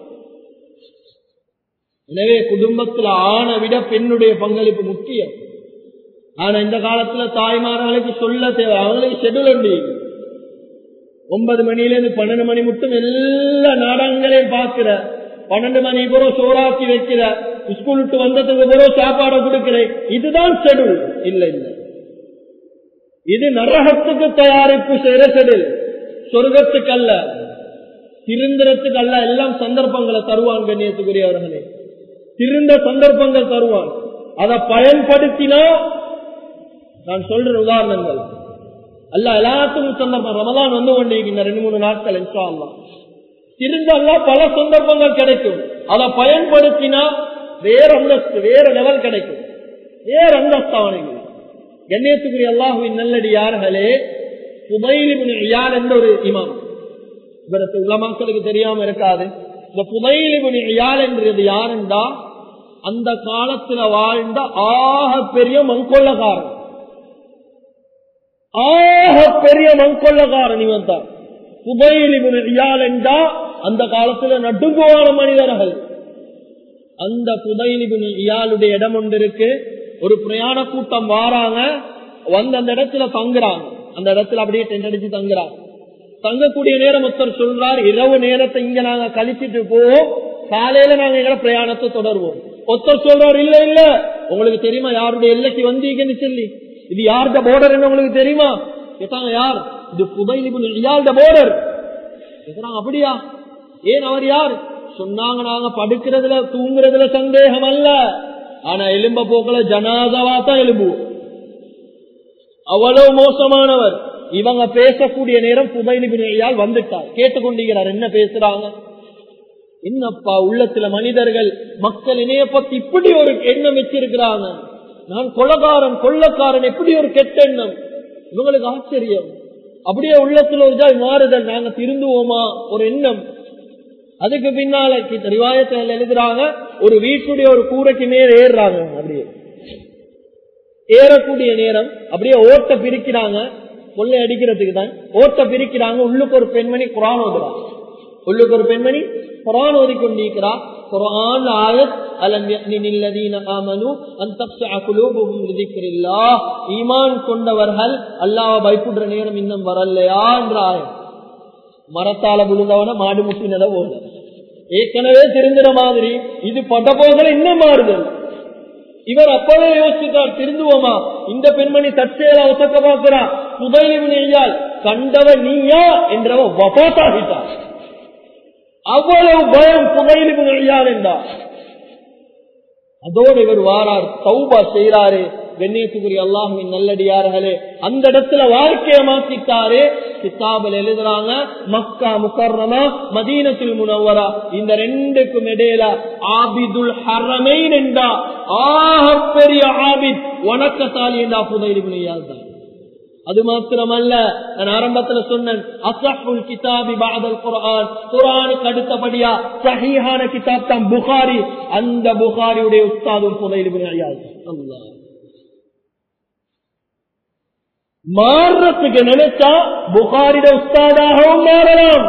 எனவே குடும்பத்துல ஆணை விட பெண்ணுடைய பங்களிப்பு முக்கியம் ஆனா இந்த காலத்துல தாய்மார்களுக்கு சொல்ல தேவை அவங்களுக்கு ஷெடியூல் உண்டு ஒன்பது மணில இருந்து பன்னெண்டு மணி மட்டும் எல்லா நாடகங்களையும் பார்க்கிற பன்னெண்டு மணி பிறகு சோறாக்கி வைக்கிற ஸ்கூல் விட்டு வந்ததுக்கு பிறகு சாப்பாடு கொடுக்கிறேன் இதுதான் ஷெடியூல் இல்ல இல்ல இது நரகத்துக்கு தயாரிப்பு செய்யற ஷெடியூல் சொர்க்கத்துக்கு அல்ல திருந்திரத்துக்கு அல்ல எல்லாம் சந்தர்ப்பங்களை தருவான் கண்ணியத்துக்குரியவர்களே திருந்த சந்தர்ப்பங்கள் தருவான் அதை பயன்படுத்தினா நான் சொல்ற உதாரணங்கள் அல்ல எல்லாத்துக்கும் சந்தர்ப்பம் ரமதான் வந்து கொண்டிருக்கின்ற ரெண்டு மூணு நாட்கள் இன்ஷா அல்லா திருந்தல்லா பல சந்தர்ப்பங்கள் கிடைக்கும் அதை பயன்படுத்தினா வேற அந்தஸ்து வேற லெவல் கிடைக்கும் வேற அந்தஸ்து அவனுக்கு கண்ணியத்துக்குரிய அல்லாஹுவின் நல்லடியார்களே புதையிலிபுன் யார் என்ற ஒரு இமாம் இவருக்கு உலமாக்களுக்கு தெரியாம இருக்காது இந்த புதையிலிபுன் யார் என்றது யாருண்டா அந்த காலத்துல வாழ்ந்த ஆக பெரிய மங்கொள்ளக்காரன் ஆக பெரிய மங்கொள்ளக்காரன் இவன் தான் புதையிலிபுன் யார் என்றா அந்த காலத்துல நடுங்குவான மனிதர்கள் அந்த புதையிலிபுன் இயாளுடைய இடம் ஒன்று இருக்கு ஒரு பிரயாண கூட்டம் வாராங்க வந்து அந்த இடத்துல தங்குறாங்க அந்த இடத்துல அப்படியே டென்ட் அடிச்சு தங்குறாங்க தங்கக்கூடிய நேரம் ஒருத்தர் சொல்றார் இரவு நேரத்தை இங்க நாங்க கழிச்சிட்டு போவோம் காலையில நாங்க எங்க பிரயாணத்தை தொடர்வோம் ஒருத்தர் சொல்றாரு இல்ல இல்ல உங்களுக்கு தெரியுமா யாருடைய எல்லைக்கு வந்தீங்கன்னு சொல்லி இது யாருட போர்டர் உங்களுக்கு தெரியுமா கேட்டாங்க யார் இது புதையிலிபுன் இயாளுட போர்டர் கேட்கிறாங்க அப்படியா ஏன் அவர் யார் சொன்னாங்க நாங்க படுக்கிறதுல தூங்குறதுல சந்தேகம் அல்ல ஆனா எலும்ப போக்கல ஜனாதவா தான் எலும்புவோம் அவ்வளவு மோசமானவர் இவங்க பேசக்கூடிய நேரம் புதையிலிபினையால் வந்துட்டார் கேட்டுக்கொண்டிருக்கிறார் என்ன பேசுறாங்க என்னப்பா உள்ளத்துல மனிதர்கள் மக்கள் இணைய பத்தி இப்படி ஒரு எண்ணம் வச்சிருக்கிறாங்க நான் கொலகாரன் கொள்ளக்காரன் எப்படி ஒரு கெட்ட எண்ணம் இவங்களுக்கு ஆச்சரியம் அப்படியே உள்ளத்துல ஒரு ஜாய் மாறுதல் நாங்க திருந்துவோமா ஒரு எண்ணம் அதுக்கு பின்னால ரிவாயத்தில் எழுதுறாங்க ஒரு வீட்டுடைய ஒரு கூரைக்கு மேல ஏறுறாங்க அப்படியே ஏறக்கூடிய நேரம் அப்படியே ஓட்ட பிரிக்கிறாங்க கொள்ளை அடிக்கிறதுக்கு தான் ஓட்ட பிரிக்கிறாங்க உள்ளுக்கு ஒரு பெண்மணி குரான் ஓதுறாங்க உள்ளுக்கு ஒரு பெண்மணி குரான் ஓதி கொண்டிருக்கிறா குரான் ஆயத் அலம் யக்னில்லதீன ஆமனு அன் தக்ஷஅ குலூபுஹும் லிதிக்ரில்லாஹ் ஈமான் கொண்டவர்கள் அல்லாஹ்வை பயப்படுற நேரம் இன்னும் வரலையா என்ற ஆயத் மரத்தால விழுந்தவன மாடு முட்டினத போல ஏற்கனவே தெரிஞ்சிற மாதிரி இது பட்ட போகல இன்னும் மாறுதல் இவர் அப்பவே யோசித்தார் திருந்துவோமா இந்த பெண்மணி தற்செயலா ஒசக்க பார்க்கிறா புதையினால் கண்டவ நீயா என்றவ வபாத்தாகிட்டார் அவ்வளவு பயம் புதையிலியார் என்றார் அதோடு இவர் வாரார் சௌபா செய்யறாரு கண்ணியத்துக்குரிய அல்லாஹுவின் நல்லடியார்களே அந்த இடத்துல வாழ்க்கைய மாத்திட்டாரு கிதாபில் எழுதுறாங்க மக்கா முக்கர்ணமா மதீனத்தில் முனவரா இந்த ரெண்டுக்கும் இடையில ஆபிதுல் ஹரமைன் என்றா ஆக பெரிய ஆபித் வணக்கத்தாலி என்றா புதையிலியால் தான் அது மாத்திரமல்ல நான் ஆரம்பத்துல சொன்னேன் அசஹுல் கிதாபி பாதல் குரான் குரானுக்கு அடுத்தபடியா சஹீஹான கிதாப் தான் புகாரி அந்த புகாரியுடைய உஸ்தாதும் புதையிலிபின் அல்லாஹ் மாறுறதுக்கு நினைச்சா புகாரிட உஸ்தாதாகவும் மாறலாம்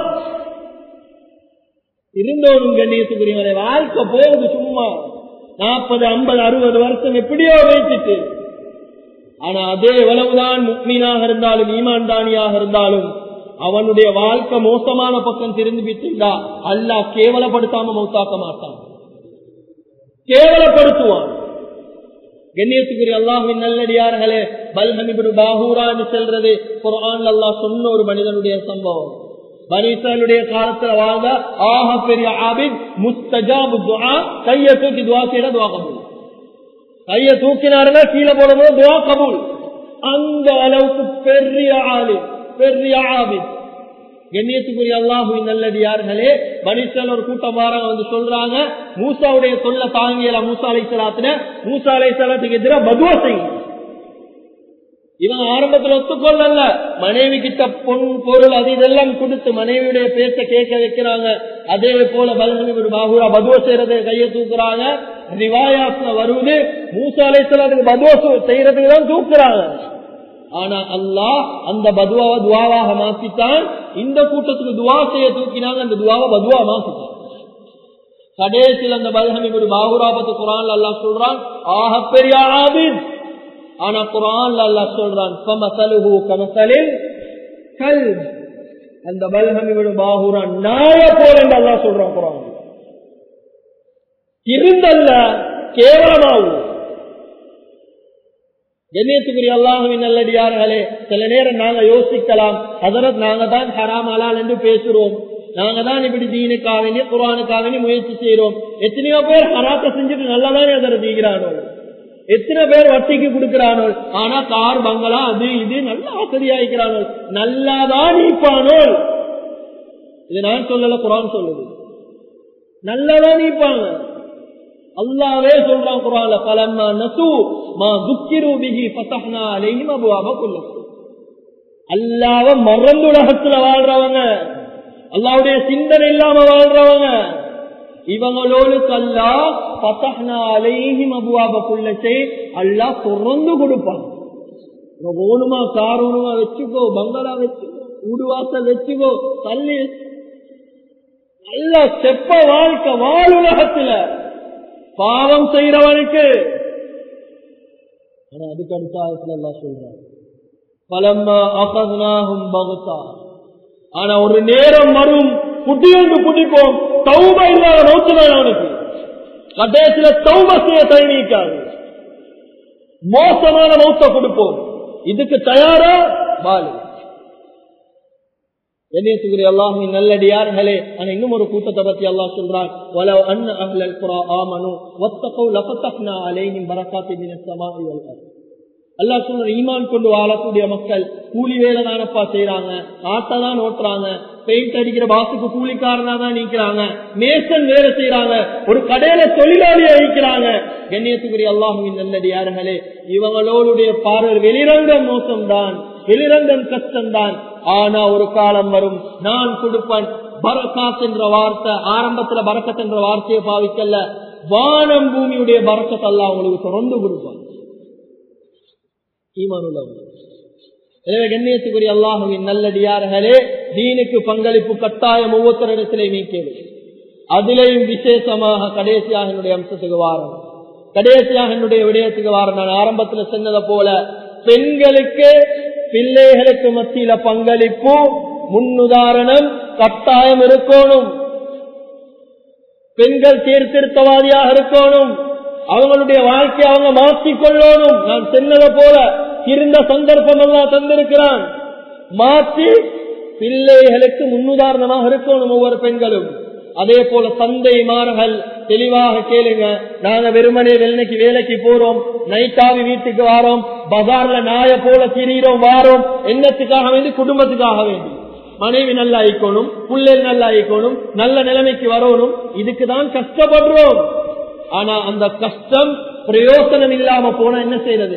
இருந்தோடும் கண்ணியத்துக்குரியவரை வாழ்க்கை போகுது சும்மா நாற்பது ஐம்பது அறுபது வருஷம் எப்படியோ வைத்துட்டு ஆனா அதே எவ்வளவுதான் முக்மீனாக இருந்தாலும் ஈமான்தானியாக இருந்தாலும் அவனுடைய வாழ்க்கை மோசமான பக்கம் திரும்பி விட்டுண்டா அல்லாஹ் கேவலப்படுத்தாம மௌத்தாக்க மாட்டான் கேவலப்படுத்துவான் கண்ணியத்துக்குரிய அல்லாஹின் நல்லடியார்களே பல்ஹமிபுரு பாகூரா என்று செல்றது குரான் அல்லாஹ் சொன்ன ஒரு மனிதனுடைய சம்பவம் பனீசனுடைய காலத்துல வாழ்ந்த ஆக பெரிய ஆபித் முஸ்தஜாபு துஆ கையை தூக்கி துவா செய்யற துவா கபூல் கையை தூக்கினாருன்னா கீழே போடும்போது துவா கபூல் அந்த அளவுக்கு பெரிய ஆளு பெரிய ஆபித் கண்ணியத்துக்குரிய அல்லாஹுவின் நல்லடியார்களே மனுஷன் ஒரு கூட்டம் வாரம் வந்து சொல்றாங்க மூசாவுடைய தொல்லை தாங்கியல மூசா அலை சலாத்துல மூசா அலை சலாத்துக்கு எதிராக பதுவா செய்யும் இவன் ஆரம்பத்தில் ஒத்துக்கொள்ளல மனைவி கிட்ட பொன் பொருள் அது இதெல்லாம் கொடுத்து மனைவியுடைய பேச்ச கேட்க வைக்கிறாங்க அதே போல பலகனி ஒரு பாகுரா பதுவ செய்யறது கையை தூக்குறாங்க ரிவாயாஸ்ல வருவது மூசா அலை சலாத்துக்கு பதுவ செய்யறதுக்கு தான் தூக்குறாங்க ஆனா அல்லாஹ் அந்த பதுவாவை துவாவாக மாத்தித்தான் இந்த கூட்டத்துக்கு துவா செய்ய தூக்கினாங்க அந்த துவாவை பதுவா மாத்திட்டான் கடைசியில் அந்த பல்ஹமி ஒரு பாகுராபத்து குரான் அல்லாஹ் சொல்றான் ஆக பெரிய ஆபித் ஆனா குரான் அல்லாஹ் சொல்றான் கமசலுஹு கமசலில் கல் அந்த பல்ஹமி ஒரு பாகுரான் நாய போல என்று அல்லாஹ் சொல்றான் குரான் இருந்தல்ல கேவலமாகும் கண்ணியத்துக்குரிய அல்லாஹுவின் நல்லடியார்களே சில நேரம் நாங்க யோசிக்கலாம் அதற்கு நாங்க தான் ஹராம் அலால் என்று பேசுறோம் நாங்க தான் இப்படி தீனுக்காக வேண்டிய குரானுக்காக வேண்டிய முயற்சி செய்யறோம் எத்தனையோ பேர் ஹராத்தை செஞ்சுட்டு நல்லாதானே அதை தீக்கிறானோ எத்தனை பேர் வட்டிக்கு கொடுக்கிறானோ ஆனா கார் பங்களா அது இது நல்ல வசதியாயிக்கிறானோ நல்லாதான் நீப்பானோ இது நான் சொல்லல குரான் சொல்லுது நல்லாதான் நீப்பாங்க அல்லாவே சொல்றான் குரான்ல பலம்மா நசு மா துக்கிரு பிஹி ஃபதஹ்னா அலைஹிம் அபுவாப குல்லு அல்லாஹ்வ மறந்து உலகத்துல வாழ்றவங்க அல்லாஹ்வுடைய சிந்தனை இல்லாம வாழ்றவங்க இவங்களோடு அல்லாஹ் ஃபதஹ்னா அலைஹிம் அபுவாப குல்லத்தை அல்லாஹ் திறந்து கொடுப்பான் ஓணுமா கார் ஓணுமா வச்சுக்கோ பங்களா வச்சுக்கோ ஊடுவாசல் வச்சுக்கோ தள்ளி நல்ல செப்ப வாழ்க்கை வாழ் உலகத்துல பாவம் செய்யறவனுக்கு ஆனா அதுக்கு அடுத்த ஆயத்துல எல்லாம் சொல்றாங்க பலம்மா அகதுனாகும் பகுத்தா ஆனா ஒரு நேரம் வரும் குட்டியொன்று குடிப்போம் தௌப இல்லாத நோக்குதான் அவனுக்கு கடைசியில தௌப செய்ய தயணிக்காது மோசமான மௌத்த கொடுப்போம் இதுக்கு தயாரா பாலு கண்ணியத்துக்குரிய அல்லாஹின் நல்லடியார்களே ஆனா இன்னும் ஒரு கூட்டத்தை பத்தி அல்லாஹ் சொல்றான் வலவ் அன்ன அஹ்லல் குரா ஆமனு வத்தகௌ லஃபதஹ்னா அலைஹிம் பரக்காத்தி மினஸ் ஸமாஇ வல் அர்த் அல்லாஹ் சொல்ற ஈமான் கொண்டு வாழக்கூடிய மக்கள் கூலி வேலை தானப்பா செய்யறாங்க ஆட்டை தான் ஓட்டுறாங்க பெயிண்ட் அடிக்கிற பாசுக்கு கூலிக்காரனா தான் நிக்கிறாங்க மேசன் வேலை செய்யறாங்க ஒரு கடையில தொழிலாளியா இருக்கிறாங்க கண்ணியத்துக்குரிய அல்லாஹுவின் நல்லடியார்களே இவங்களோடைய பார்வை வெளிரங்கம் மோசம்தான் வெளிரங்கம் கஷ்டம்தான் ஆனா ஒரு காலம் வரும் நான் கொடுப்பேன் பரக்காத் என்ற வார்த்தை ஆரம்பத்துல பரக்கத் என்ற வார்த்தையை பாவிக்கல வானம் பூமியுடைய பரக்கத் அல்ல அவங்களுக்கு தொடர்ந்து கொடுப்பான் ஈமானுள்ளவங்க எனவே கண்ணியத்துக்குரிய அல்லாஹுவின் நல்லடியார்களே தீனுக்கு பங்களிப்பு கட்டாயம் ஒவ்வொருத்தரிடத்திலே நீக்கிறது அதிலேயும் விசேஷமாக கடைசியாக என்னுடைய அம்சத்துக்கு வாரம் கடைசியாக என்னுடைய விடயத்துக்கு வாரம் நான் ஆரம்பத்தில் சொன்னதை போல பெண்களுக்கு பிள்ளைகளுக்கு மத்தியில பங்களிப்பு முன்னுதாரணம் கட்டாயம் இருக்கணும் பெண்கள் சீர்திருத்தவாதியாக இருக்கணும் அவங்களுடைய வாழ்க்கையை அவங்க மாற்றிக்கொள்ளணும் நான் சொன்னதை போல இருந்த சந்தர்ப்பம் எல்லாம் தந்திருக்கிறான் மாற்றி பிள்ளைகளுக்கு முன்னுதாரணமாக இருக்கணும் ஒவ்வொரு பெண்களும் அதே போல தந்தைமார்கள் தெளிவாக கேளுங்க நாங்க வெறுமனே வெள்ளனைக்கு வேலைக்கு போறோம் நைட்டாவி வீட்டுக்கு வாரோம் பஜார்ல நாய போல திரியிறோம் வாரோம் என்னத்துக்காக வேண்டி குடும்பத்துக்காக வேண்டி மனைவி நல்லா ஆயிக்கணும் பிள்ளைகள் நல்லா ஆயிக்கணும் நல்ல நிலைமைக்கு வரணும் இதுக்கு தான் கஷ்டப்படுறோம் ஆனா அந்த கஷ்டம் பிரயோசனம் இல்லாம போனா என்ன செய்யறது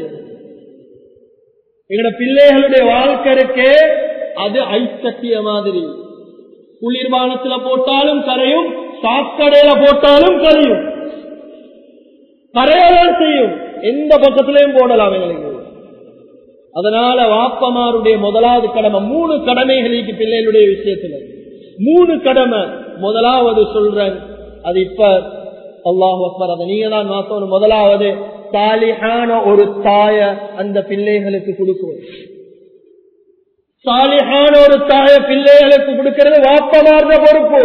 எங்கட பிள்ளைகளுடைய வாழ்க்கை இருக்கே அது ஐசத்திய மாதிரி குளிர்பானத்துல போட்டாலும் கரையும் சாக்கடையில போட்டாலும் கரையும் கரையதான் செய்யும் எந்த பக்கத்திலையும் போடலாம் எங்களுக்கு அதனால வாப்பமாருடைய முதலாவது கடமை மூணு கடமைகளுக்கு பிள்ளைகளுடைய விஷயத்துல மூணு கடமை முதலாவது சொல்றேன் அது இப்ப அல்லாஹ் அக்பர் அதை நீங்க தான் மாத்தணும் முதலாவது சாலிஹான ஒரு தாய அந்த பிள்ளைகளுக்கு கொடுக்குவது சாலிஹான ஒரு தாய பிள்ளைகளுக்கு கொடுக்கிறது வாப்பமார்ந்த பொறுப்பு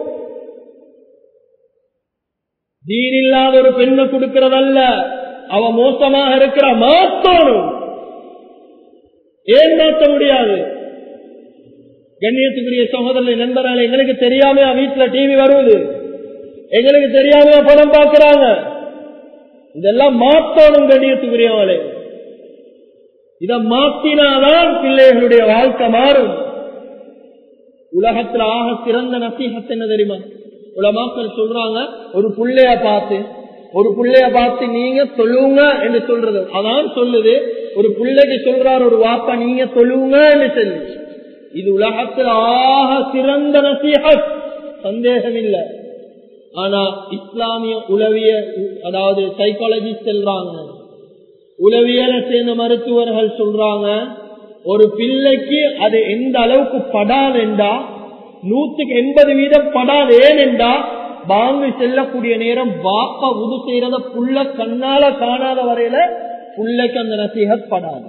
தீன் இல்லாத ஒரு பெண்ணை கொடுக்கிறதல்ல அவ மோசமாக இருக்கிற மாத்தணும் ஏன் மாற்ற முடியாது கண்ணியத்துக்குரிய சகோதரர் நண்பரால் எங்களுக்கு தெரியாம வீட்டுல டிவி வருவது எங்களுக்கு தெரியாம படம் பார்க்கிறாங்க இதெல்லாம் மாற்றணும் கண்ணியத்துக்குரியவளே இத மாத்தினாதான் பிள்ளைகளுடைய வாழ்க்கை மாறும் உலகத்துல ஆக சிறந்த நசீகத் என்ன தெரியுமா உலமாக்கள் சொல்றாங்க ஒரு புள்ளைய பார்த்து ஒரு புள்ளைய பார்த்து நீங்க சொல்லுங்க என்று சொல்றது அதான் சொல்லுது ஒரு பிள்ளைக்கு சொல்றார் ஒரு வாப்பா நீங்க சொல்லுங்க என்று சொல்லி இது உலகத்தில் ஆக சிறந்த நசீகத் சந்தேகம் இல்லை ஆனா இஸ்லாமிய உளவிய அதாவது சைக்காலஜிஸ்ட் செல்றாங்க உளவியல சேர்ந்த மருத்துவர்கள் சொல்றாங்க ஒரு பிள்ளைக்கு அது எந்த அளவுக்கு படாதென்றா நூத்துக்கு எண்பது வீதம் படாது ஏனென்றா வாங்கி செல்லக்கூடிய நேரம் வாப்பா உது செய்யறத புள்ள கண்ணால காணாத வரையில புள்ளைக்கு அந்த நசீகத் படாது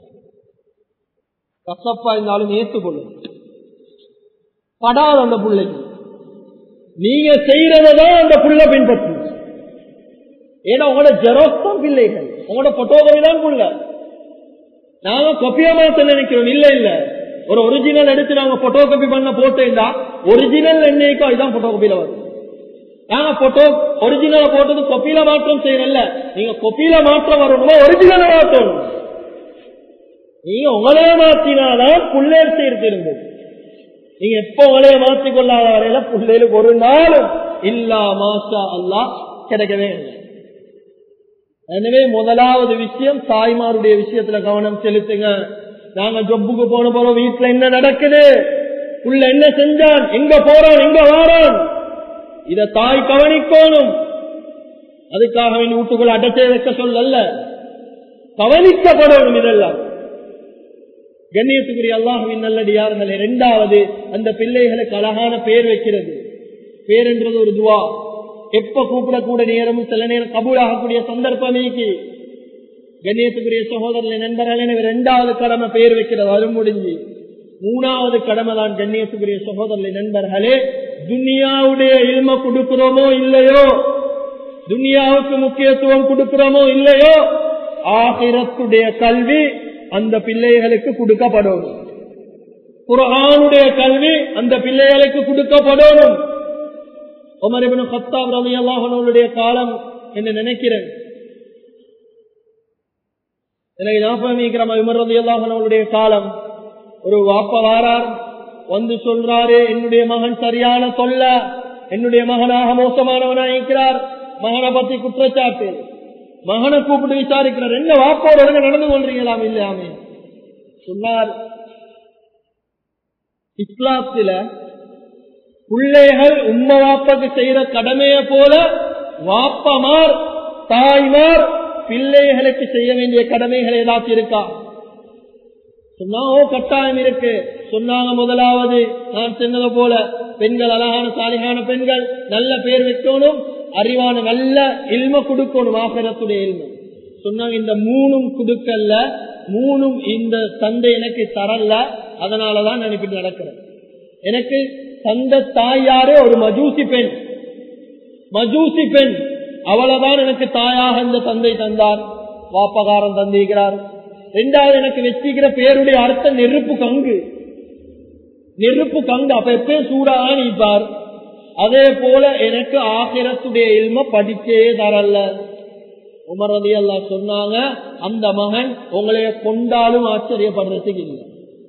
கசப்பா இருந்தாலும் ஏற்றுக்கொள்ளும் படாது அந்த பிள்ளைக்கு நீங்க செய்யறதான் அந்த புள்ள பின்பற்றும் ஏன்னா உங்களோட ஜெரோக்ஸ் தான் பிள்ளைகள் உங்களோட போட்டோகிராஃபி தான் புள்ள நாங்க கொப்பியா மாத்த நினைக்கிறோம் இல்ல இல்ல ஒரு ஒரிஜினல் எடுத்து நாங்க போட்டோ காப்பி பண்ண போட்டேன்டா ஒரிஜினல் என்னைக்கோ இதுதான் போட்டோ காப்பியில வரும் நாங்க போட்டோ ஒரிஜினல போட்டது கொப்பியில மாற்றம் செய்யறல்ல நீங்க கொப்பியில மாற்றம் வரணுமா ஒரிஜினல மாற்றணும் நீங்க உங்களே மாத்தினாதான் புள்ளேர் செய்திருந்தது நீங்க எப்ப உங்களைய மாற்றிக் கொள்ளாத வரையில பிள்ளைகளுக்கு ஒரு நாளும் இல்லா மாஷா அல்லா கிடைக்கவே இல்லை எனவே முதலாவது விஷயம் தாய்மாருடைய விஷயத்துல கவனம் செலுத்துங்க நாங்க ஜொப்புக்கு போன போறோம் வீட்டுல என்ன நடக்குது உள்ள என்ன செஞ்சான் எங்க போறான் எங்க வாரான் இத தாய் கவனிக்கணும் அதுக்காக வீட்டுக்குள்ள அடைச்சே வைக்க சொல்லல கவனிக்கப்படணும் இதெல்லாம் கண்ணியத்துக்குரிய அல்லாஹுவின் நல்லடியார்களே இரண்டாவது அந்த பிள்ளைகளுக்கு அழகான பேர் வைக்கிறது பேர் என்றது ஒரு துவா எப்ப கூப்பிடக்கூட நேரமும் சில நேரம் கபூலாகக்கூடிய சந்தர்ப்பம் நீக்கி கண்ணியத்துக்குரிய சகோதரர்களை நண்பர்களே இரண்டாவது கடமை பேர் வைக்கிறது அது முடிஞ்சு மூணாவது கடமை தான் கண்ணியத்துக்குரிய சகோதரர்களை நண்பர்களே துனியாவுடைய இல்ம கொடுக்கிறோமோ இல்லையோ துனியாவுக்கு முக்கியத்துவம் கொடுக்கிறோமோ இல்லையோ ஆகிரத்துடைய கல்வி அந்த பிள்ளைகளுக்கு கொடுக்கப்படணும் குரானுடைய கல்வி அந்த பிள்ளைகளுக்கு கொடுக்கப்படணும் உமரிபின் கத்தாப் ரவி அல்லாஹனுடைய காலம் என்று நினைக்கிறேன் எனக்கு ஞாபகம் இருக்கிற உமர் ரவி அல்லாஹனுடைய காலம் ஒரு வாப்ப வாரார் வந்து சொல்றாரு என்னுடைய மகன் சரியான சொல்ல என்னுடைய மகனாக மோசமானவனா இருக்கிறார் மகனை பத்தி குற்றச்சாட்டு மகனை கூப்பிட்டு விசாரிக்கிறார் என்ன வாப்போட நடந்து கொள்றீங்களாம் இல்லாமே சொன்னார் இஸ்லாத்தில பிள்ளைகள் உம்ம வாப்பாக்கு செய்யற கடமையை போல வாப்பமார் தாய்மார் பிள்ளைகளுக்கு செய்ய வேண்டிய கடமைகள் ஏதாச்சும் இருக்கா சொன்னா ஓ கட்டாயம் இருக்கு சொன்னாங்க முதலாவது நான் சொன்னது போல பெண்கள் அழகான சாலிகான பெண்கள் நல்ல பேர் வைக்கணும் அறிவான நல்ல இல்ம கொடுக்கணும் ஆகரத்துடைய இல்ம சொன்னாங்க இந்த மூணும் கொடுக்கல மூணும் இந்த தந்தை எனக்கு தரல அதனாலதான் நான் இப்படி நடக்கிறேன் எனக்கு தந்த தாயாரே ஒரு மஜூசி பெண் மஜூசி பெண் அவளதான் எனக்கு தாயாக இந்த தந்தை தந்தார் வாப்பகாரம் தந்திருக்கிறார் ரெண்டாவது எனக்கு வச்சிக்கிற பேருடைய அர்த்தம் நெருப்பு கங்கு நெருப்பு கங்கு அப்ப எப்பயும் சூடாக நீப்பார் அதே போல எனக்கு ஆகிரத்துடைய இல்ம படிச்சே தரல உமரதி அல்லா சொன்னாங்க அந்த மகன் உங்களைய கொண்டாலும் ஆச்சரியப்படுறதுக்கு இல்லை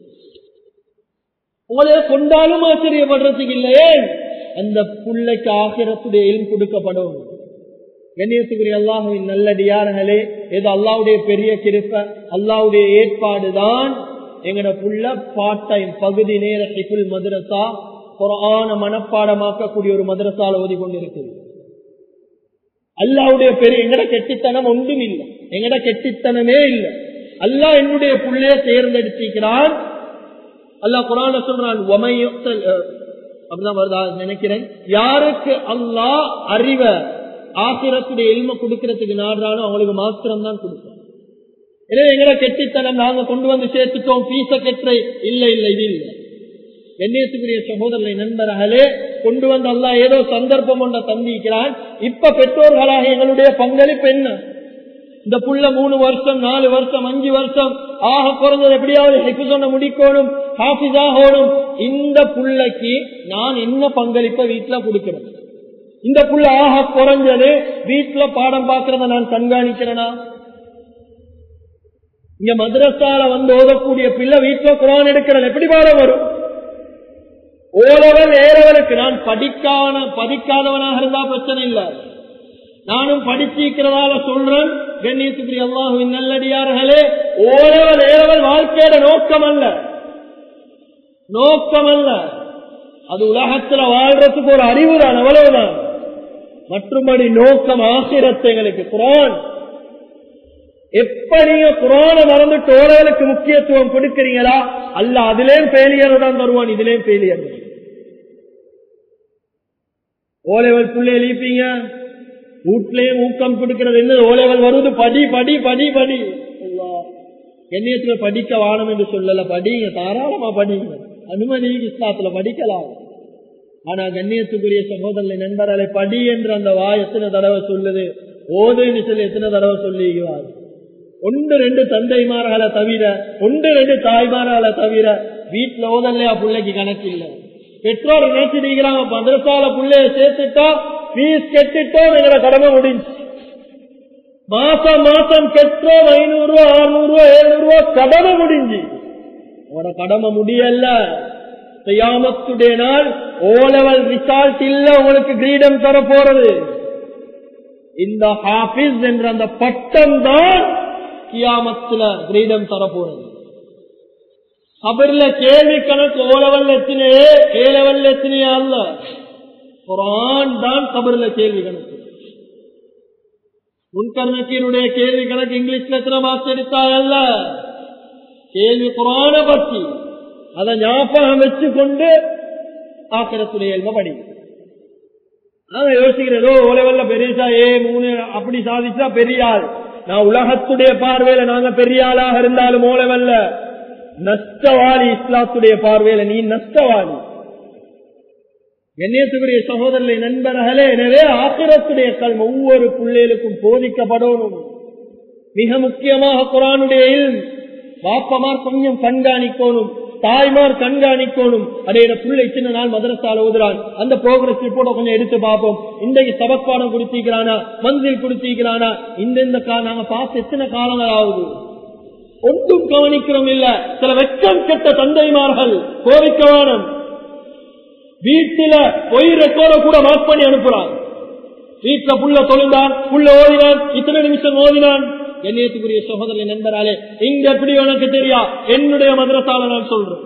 உங்களைய கொண்டாலும் ஆச்சரியப்படுறதுக்கு இல்லையே அந்த பிள்ளைக்கு ஆகிரத்துடைய இல்ம் கொடுக்கப்படும் கண்ணியத்துக்குரிய அல்லாஹுவின் நல்லடியார்களே ஏதோ அல்லாவுடைய பெரிய கிருப்ப அல்லாவுடைய ஏற்பாடுதான் எங்கட புள்ள பார்ட் டைம் பகுதி நேர ஹிஃபுல் மதுரசா குரான மனப்பாடமாக்கக்கூடிய ஒரு மதரசால ஓதி கொண்டிருக்குது அல்லாவுடைய பெரிய எங்கட கெட்டித்தனம் ஒன்றும் இல்லை எங்கட கெட்டித்தனமே இல்லை அல்லா என்னுடைய புள்ளைய தேர்ந்தெடுத்திருக்கிறான் அல்லா குரான சொல்றான் அப்படிதான் வருதா நினைக்கிறேன் யாருக்கு அல்லாஹ் அறிவ ஆசிரத்துடைய எல்ம கொடுக்கறதுக்கு நாடுறானோ அவங்களுக்கு மாத்திரம் தான் கொடுப்பான் எனவே எங்களை கெட்டித்தனம் நாங்க கொண்டு வந்து சேர்த்துட்டோம் பீச கெட்டை இல்ல இல்ல இது இல்ல எண்ணேத்துக்குரிய சகோதரனை நண்பர்களே கொண்டு வந்து அல்லா ஏதோ சந்தர்ப்பம் ஒன்றை தந்திக்கிறான் இப்ப பெற்றோர்களாக எங்களுடைய பங்களிப்பு என்ன இந்த புள்ள மூணு வருஷம் நாலு வருஷம் அஞ்சு வருஷம் ஆக குறைஞ்சது எப்படியாவது ஹெக்கு சொன்ன முடிக்கணும் ஹாஃபிஸாகணும் இந்த புள்ளைக்கு நான் என்ன பங்களிப்பை வீட்டுல கொடுக்கிறேன் இந்த புள்ள ஆக குறைஞ்சது வீட்டுல பாடம் பார்க்கறத நான் கண்காணிக்கிறேனா இங்க மദ്രസാல வந்து ஓதக்கூடிய பிள்ளை வீட்டுல குரான் எடுக்கிறது எப்படி பாடம் வரும் ஓலவன் ஏறவனுக்கு நான் படிக்கான படிக்காதவனாக இருந்தா பிரச்சனை இல்லை நானும் படிச்சிருக்கிறதால சொல்றேன் கண்ணியத்துக்குரிய அல்லாஹுவின் நல்லடியார்களே ஓரவல் ஏறவல் வாழ்க்கையோட நோக்கம் அல்ல நோக்கம் அல்ல அது உலகத்துல வாழ்றதுக்கு ஒரு அறிவு தான் அவ்வளவுதான் மற்றும்படி நோக்கம் ஆசிரத்தை எங்களுக்கு குரான் எப்ப நீங்க குரான மறந்துட்டு ஓரவலுக்கு முக்கியத்துவம் கொடுக்கிறீங்களா அல்ல அதுலயும் ஃபெயிலியர் தான் தருவான் இதுலயும் ஃபெயிலியர் ஓலைவல் புள்ளை எழுப்பீங்க வீட்லயும் ஊக்கம் கொடுக்கிறது என்ன ஓலைவல் வருது படி படி படி படி கண்ணியத்துல படிக்க வானம் என்று சொல்லல படிங்க தாராளமா படிங்க அனுமதி இஸ்லாத்துல படிக்கலாம் ஆனா கண்ணியத்துக்குரிய சகோதரனை நண்பர்களை படி என்று அந்த வாய் எத்தனை தடவை சொல்லுது ஓதுன்னு சொல்லி எத்தனை தடவை சொல்லிக்குவார் ஒன்று ரெண்டு தந்தைமார்களை தவிர ஒன்று ரெண்டு தாய்மார்களை தவிர வீட்டுல ஓதல்லையா பிள்ளைக்கு கணக்கு இல்லை பெற்றோர் நினைச்சிருக்கிறாங்க மதரசால பிள்ளைய சேர்த்துட்டா பீஸ் கெட்டுட்டோம் எங்களை கடமை முடிஞ்சு மாசம் மாசம் கெட்டோம் ஐநூறு ரூபா அறுநூறு ரூபா எழுநூறு ரூபா கடமை முடிஞ்சு உன கடமை முடியல செய்யாமத்துடைய நாள் ஓலவல் ரிசால்ட் இல்ல உங்களுக்கு கிரீடம் தர போறது இந்த ஹாபிஸ் என்ற அந்த பட்டம் தான் கியாமத்துல கிரீடம் தர போறது கபர்ல கேள்வி கணக்கு ஓலவல் எத்தனையே ஏலவல் எத்தனையே அல்ல குரான் தான் கபர்ல கேள்வி கணக்கு முன்கர்ணக்கீருடைய கேள்வி கணக்கு இங்கிலீஷ்ல எத்தனை மார்க்ஸ் எடுத்தால் அல்ல கேள்வி குரான பத்தி அதை ஞாபகம் வச்சு கொண்டு ஆக்கிரத்துடைய எல்ம படி நாங்க யோசிக்கிறதோ ஓலவல்ல பெரியசா ஏ மூணு அப்படி சாதிச்சா பெரிய ஆள் நான் உலகத்துடைய பார்வையில நாங்க பெரிய ஆளாக இருந்தாலும் ஓலவல்ல நஷ்டவாளி இஸ்லாத்துடைய பார்வையில நீ நஷ்டவாளி கண்ணியத்துக்குரிய சகோதரர்களை நண்பர்களே எனவே ஆக்கிரத்துடைய கல்வி ஒவ்வொரு பிள்ளைகளுக்கும் போதிக்கப்படணும் மிக முக்கியமாக குரானுடைய வாப்பமார் கொஞ்சம் கண்காணிக்கணும் தாய்மார் கண்காணிக்கணும் அடைய பிள்ளை சின்ன நாள் மதரசால ஓதுறான் அந்த ப்ரோக்ரஸ் ரிப்போர்ட்டை கொஞ்சம் எடுத்து பார்ப்போம் இன்றைக்கு சபப்பாடம் கொடுத்திருக்கிறானா மந்தில் கொடுத்திருக்கிறானா இந்த இந்த நாங்க பார்த்து எத்தனை காலங்கள் ஆகுது ஒன்றும் கவனிக்கிறோம் இல்ல சில வெக்கம் கெட்ட தந்தைமார்கள் கோரிக்கவானம் வீட்டில பொய் ரெக்கார்ட கூட மார்க் பண்ணி அனுப்புறான் வீட்டுல புள்ள தொழுந்தான் புள்ள ஓதினான் இத்தனை நிமிஷம் ஓதினான் கண்ணியத்துக்குரிய சகோதரன் நண்பராலே இங்க எப்படி உனக்கு தெரியா என்னுடைய மதரசால நான் சொல்றேன்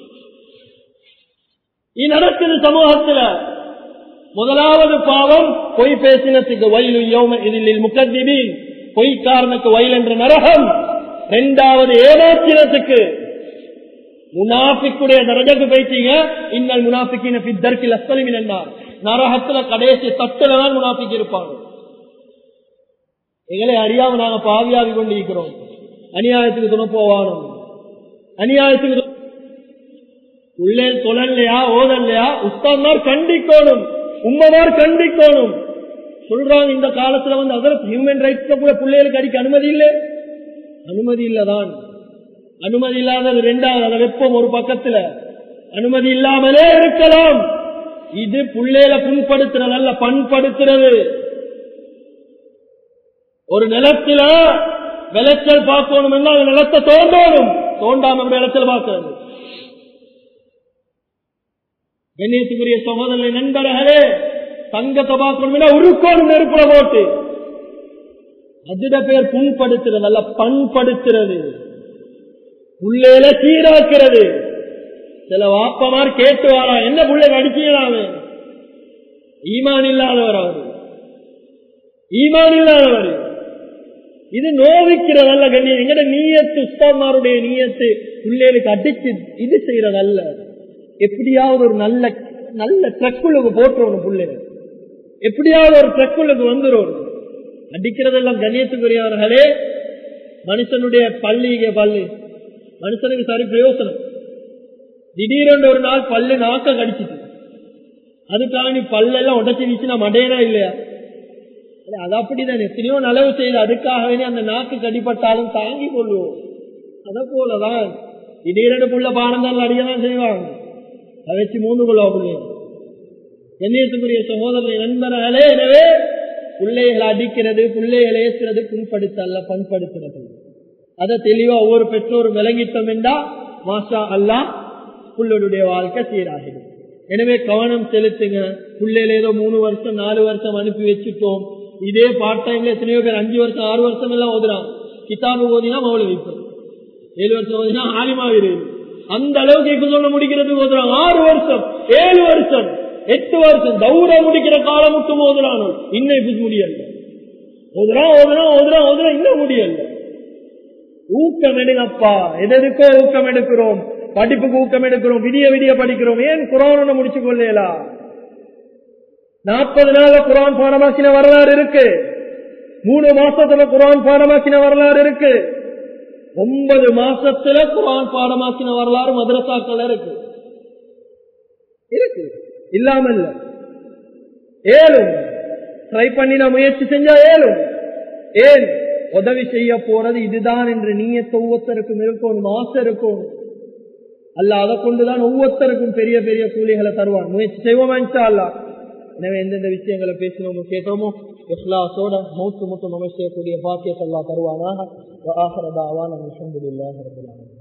இது நடக்குது சமூகத்துல முதலாவது பாவம் பொய் பேசினத்துக்கு வயலு யோம இதில் முக்கத்திபீன் பொய்க்காரனுக்கு வயல் என்ற நரகம் இரண்டாவது ஏமாற்றினத்துக்கு முனாஃபிக்குடைய தரஜக்கு போயிட்டீங்க இன்னல் முனாஃபிக்கின பித்தர்க்கில் அஸ்தலிமின் என்னார் நரகத்துல கடைசி தட்டுல தான் முனாஃபிக் இருப்பாங்க எங்களை அறியாம நாங்க பாவியாவி கொண்டிருக்கிறோம் அநியாயத்துக்கு துணை போவானோம் அநியாயத்துக்கு உள்ளே தொழலையா ஓதல்லையா உஸ்தான்மார் கண்டிக்கணும் உம்மமார் கண்டிக்கணும் சொல்றாங்க இந்த காலத்துல வந்து அதற்கு ஹியூமன் ரைட்ஸ் கூட பிள்ளைகளுக்கு அடிக்க அனுமதி இல்லை அனுமதி இல்லதான் அனுமதி இல்லாதது ரெண்டாவது அதை வெப்பம் ஒரு பக்கத்துல அனுமதி இல்லாமலே இருக்கலாம் இது புள்ளையில புண்படுத்துறது அல்ல பண்படுத்துறது ஒரு நிலத்துல விளைச்சல் பார்க்கணும் அந்த நிலத்தை தோண்டணும் தோண்டாம விளைச்சல் பார்க்கிறது கண்ணியத்துக்குரிய சகோதரனை நண்பர்களே தங்கத்தை பார்க்கணும் உருக்கோணும் நெருப்புல போட்டு அதிட பேர் புண்படுத்துறது அல்ல பண்படுத்துறது புள்ளையில சீராக்கிறது சில வாப்பமார் கேட்டு வாரா என்ன புள்ளை அடிச்சீங்களாமே ஈமான் இல்லாதவர் அவரு ஈமான் இல்லாதவர் இது நோவிக்கிறதல்ல கண்ணியம் எங்கட நீயத்து உஸ்தாமாருடைய நீயத்து பிள்ளைகளுக்கு அடிச்சு இது செய்யறதல்ல எப்படியாவது ஒரு நல்ல நல்ல ட்ரக்குள்ள போட்டுறணும் பிள்ளைங்க எப்படியாவது ஒரு ட்ரக்குள்ளுக்கு வந்துடும் அடிக்கிறதெல்லாம் கண்ணியத்துக்குரியவர்களே மனுஷனுடைய பள்ளிக பல்லு மனுஷனுக்கு சரி பிரயோசனம் திடீரென்று ஒரு நாள் பல்லு நாக்க கடிச்சிட்டு அதுக்காக நீ பல்லெல்லாம் உடச்சி வீச்சுனா மடையனா இல்லையா அது அப்படிதான் எத்தனையோ நலவு செய்து அதுக்காகவே அந்த நாக்கு கடிப்பட்டாலும் தாங்கி கொள்வோம் அத போலதான் திடீரென்று புள்ள பானந்தால் அடியதான் செய்வாங்க அதை வச்சு மூன்று கொள்ள முடியும் கண்ணியத்துக்குரிய சகோதரனை நண்பர்களே எனவே பிள்ளைகளை அடிக்கிறது பிள்ளைகளை ஏசுறது புண்படுத்த அல்ல பண்படுத்துறது அதை தெளிவா ஒவ்வொரு பெற்றோரும் விளங்கிட்டோம் என்றா மாஷா அல்லா புள்ளருடைய வாழ்க்கை சீராகிடும் எனவே கவனம் செலுத்துங்க பிள்ளையில ஏதோ மூணு வருஷம் நாலு வருஷம் அனுப்பி வச்சுட்டோம் இதே பார்ட் டைம்ல எத்தனையோ பேர் அஞ்சு வருஷம் ஆறு வருஷம் எல்லாம் ஓதுறான் கிதாபு ஓதினா மௌல வைப்போம் ஏழு வருஷம் ஓதினா ஆலிமாவிரு அந்த அளவுக்கு இப்ப சொல்ல முடிக்கிறது ஓதுறான் ஆறு வருஷம் ஏழு வருஷம் எட்டு வருஷம் தௌர முடிக்கிற காலம் மட்டும் ஓதுறான் இன்னும் இப்ப முடியல ஓதுறான் ஓதுறான் ஓதுறான் ஓதுறான் இன்னும் முடியல ஊக்கம் எடுங்கப்பா எதற்கோ ஊக்கம் எடுக்கிறோம் படிப்புக்கு ஊக்கம் எடுக்கிறோம் விடிய விடிய படிக்கிறோம் ஏன் குரான் முடிச்சு கொள்ளலாம் நாற்பது நாள்ல குரான் பாடமாக்கின வரலாறு இருக்கு மூணு மாசத்துல குரான் பாடமாக்கின வரலாறு இருக்கு ஒன்பது மாசத்துல குரான் பாடமாக்கின வரலாறு மதரசாக்கள் இருக்கு இருக்கு இல்லாம இல்ல ஏழும் ட்ரை பண்ணின முயற்சி செஞ்சா ஏழும் ஏன் உதவி செய்ய போறது இதுதான் என்று நீயத்த ஒவ்வொருத்தருக்கும் இருக்கணும் ஆசை இருக்கணும் அல்ல அதை கொண்டுதான் ஒவ்வொருத்தருக்கும் பெரிய பெரிய கூலிகளை தருவான் முயற்சி செய்வோமா அல்ல எனவே எந்தெந்த விஷயங்களை பேசினோமோ கேட்டோமோ இஸ்லாசோட மூத்து முத்து நம்ம செய்யக்கூடிய பாக்கியத்தை எல்லாம் தருவானாக ஆஹரதாவான் அலமதுல்லாஹ் ரபுல்லாஹ்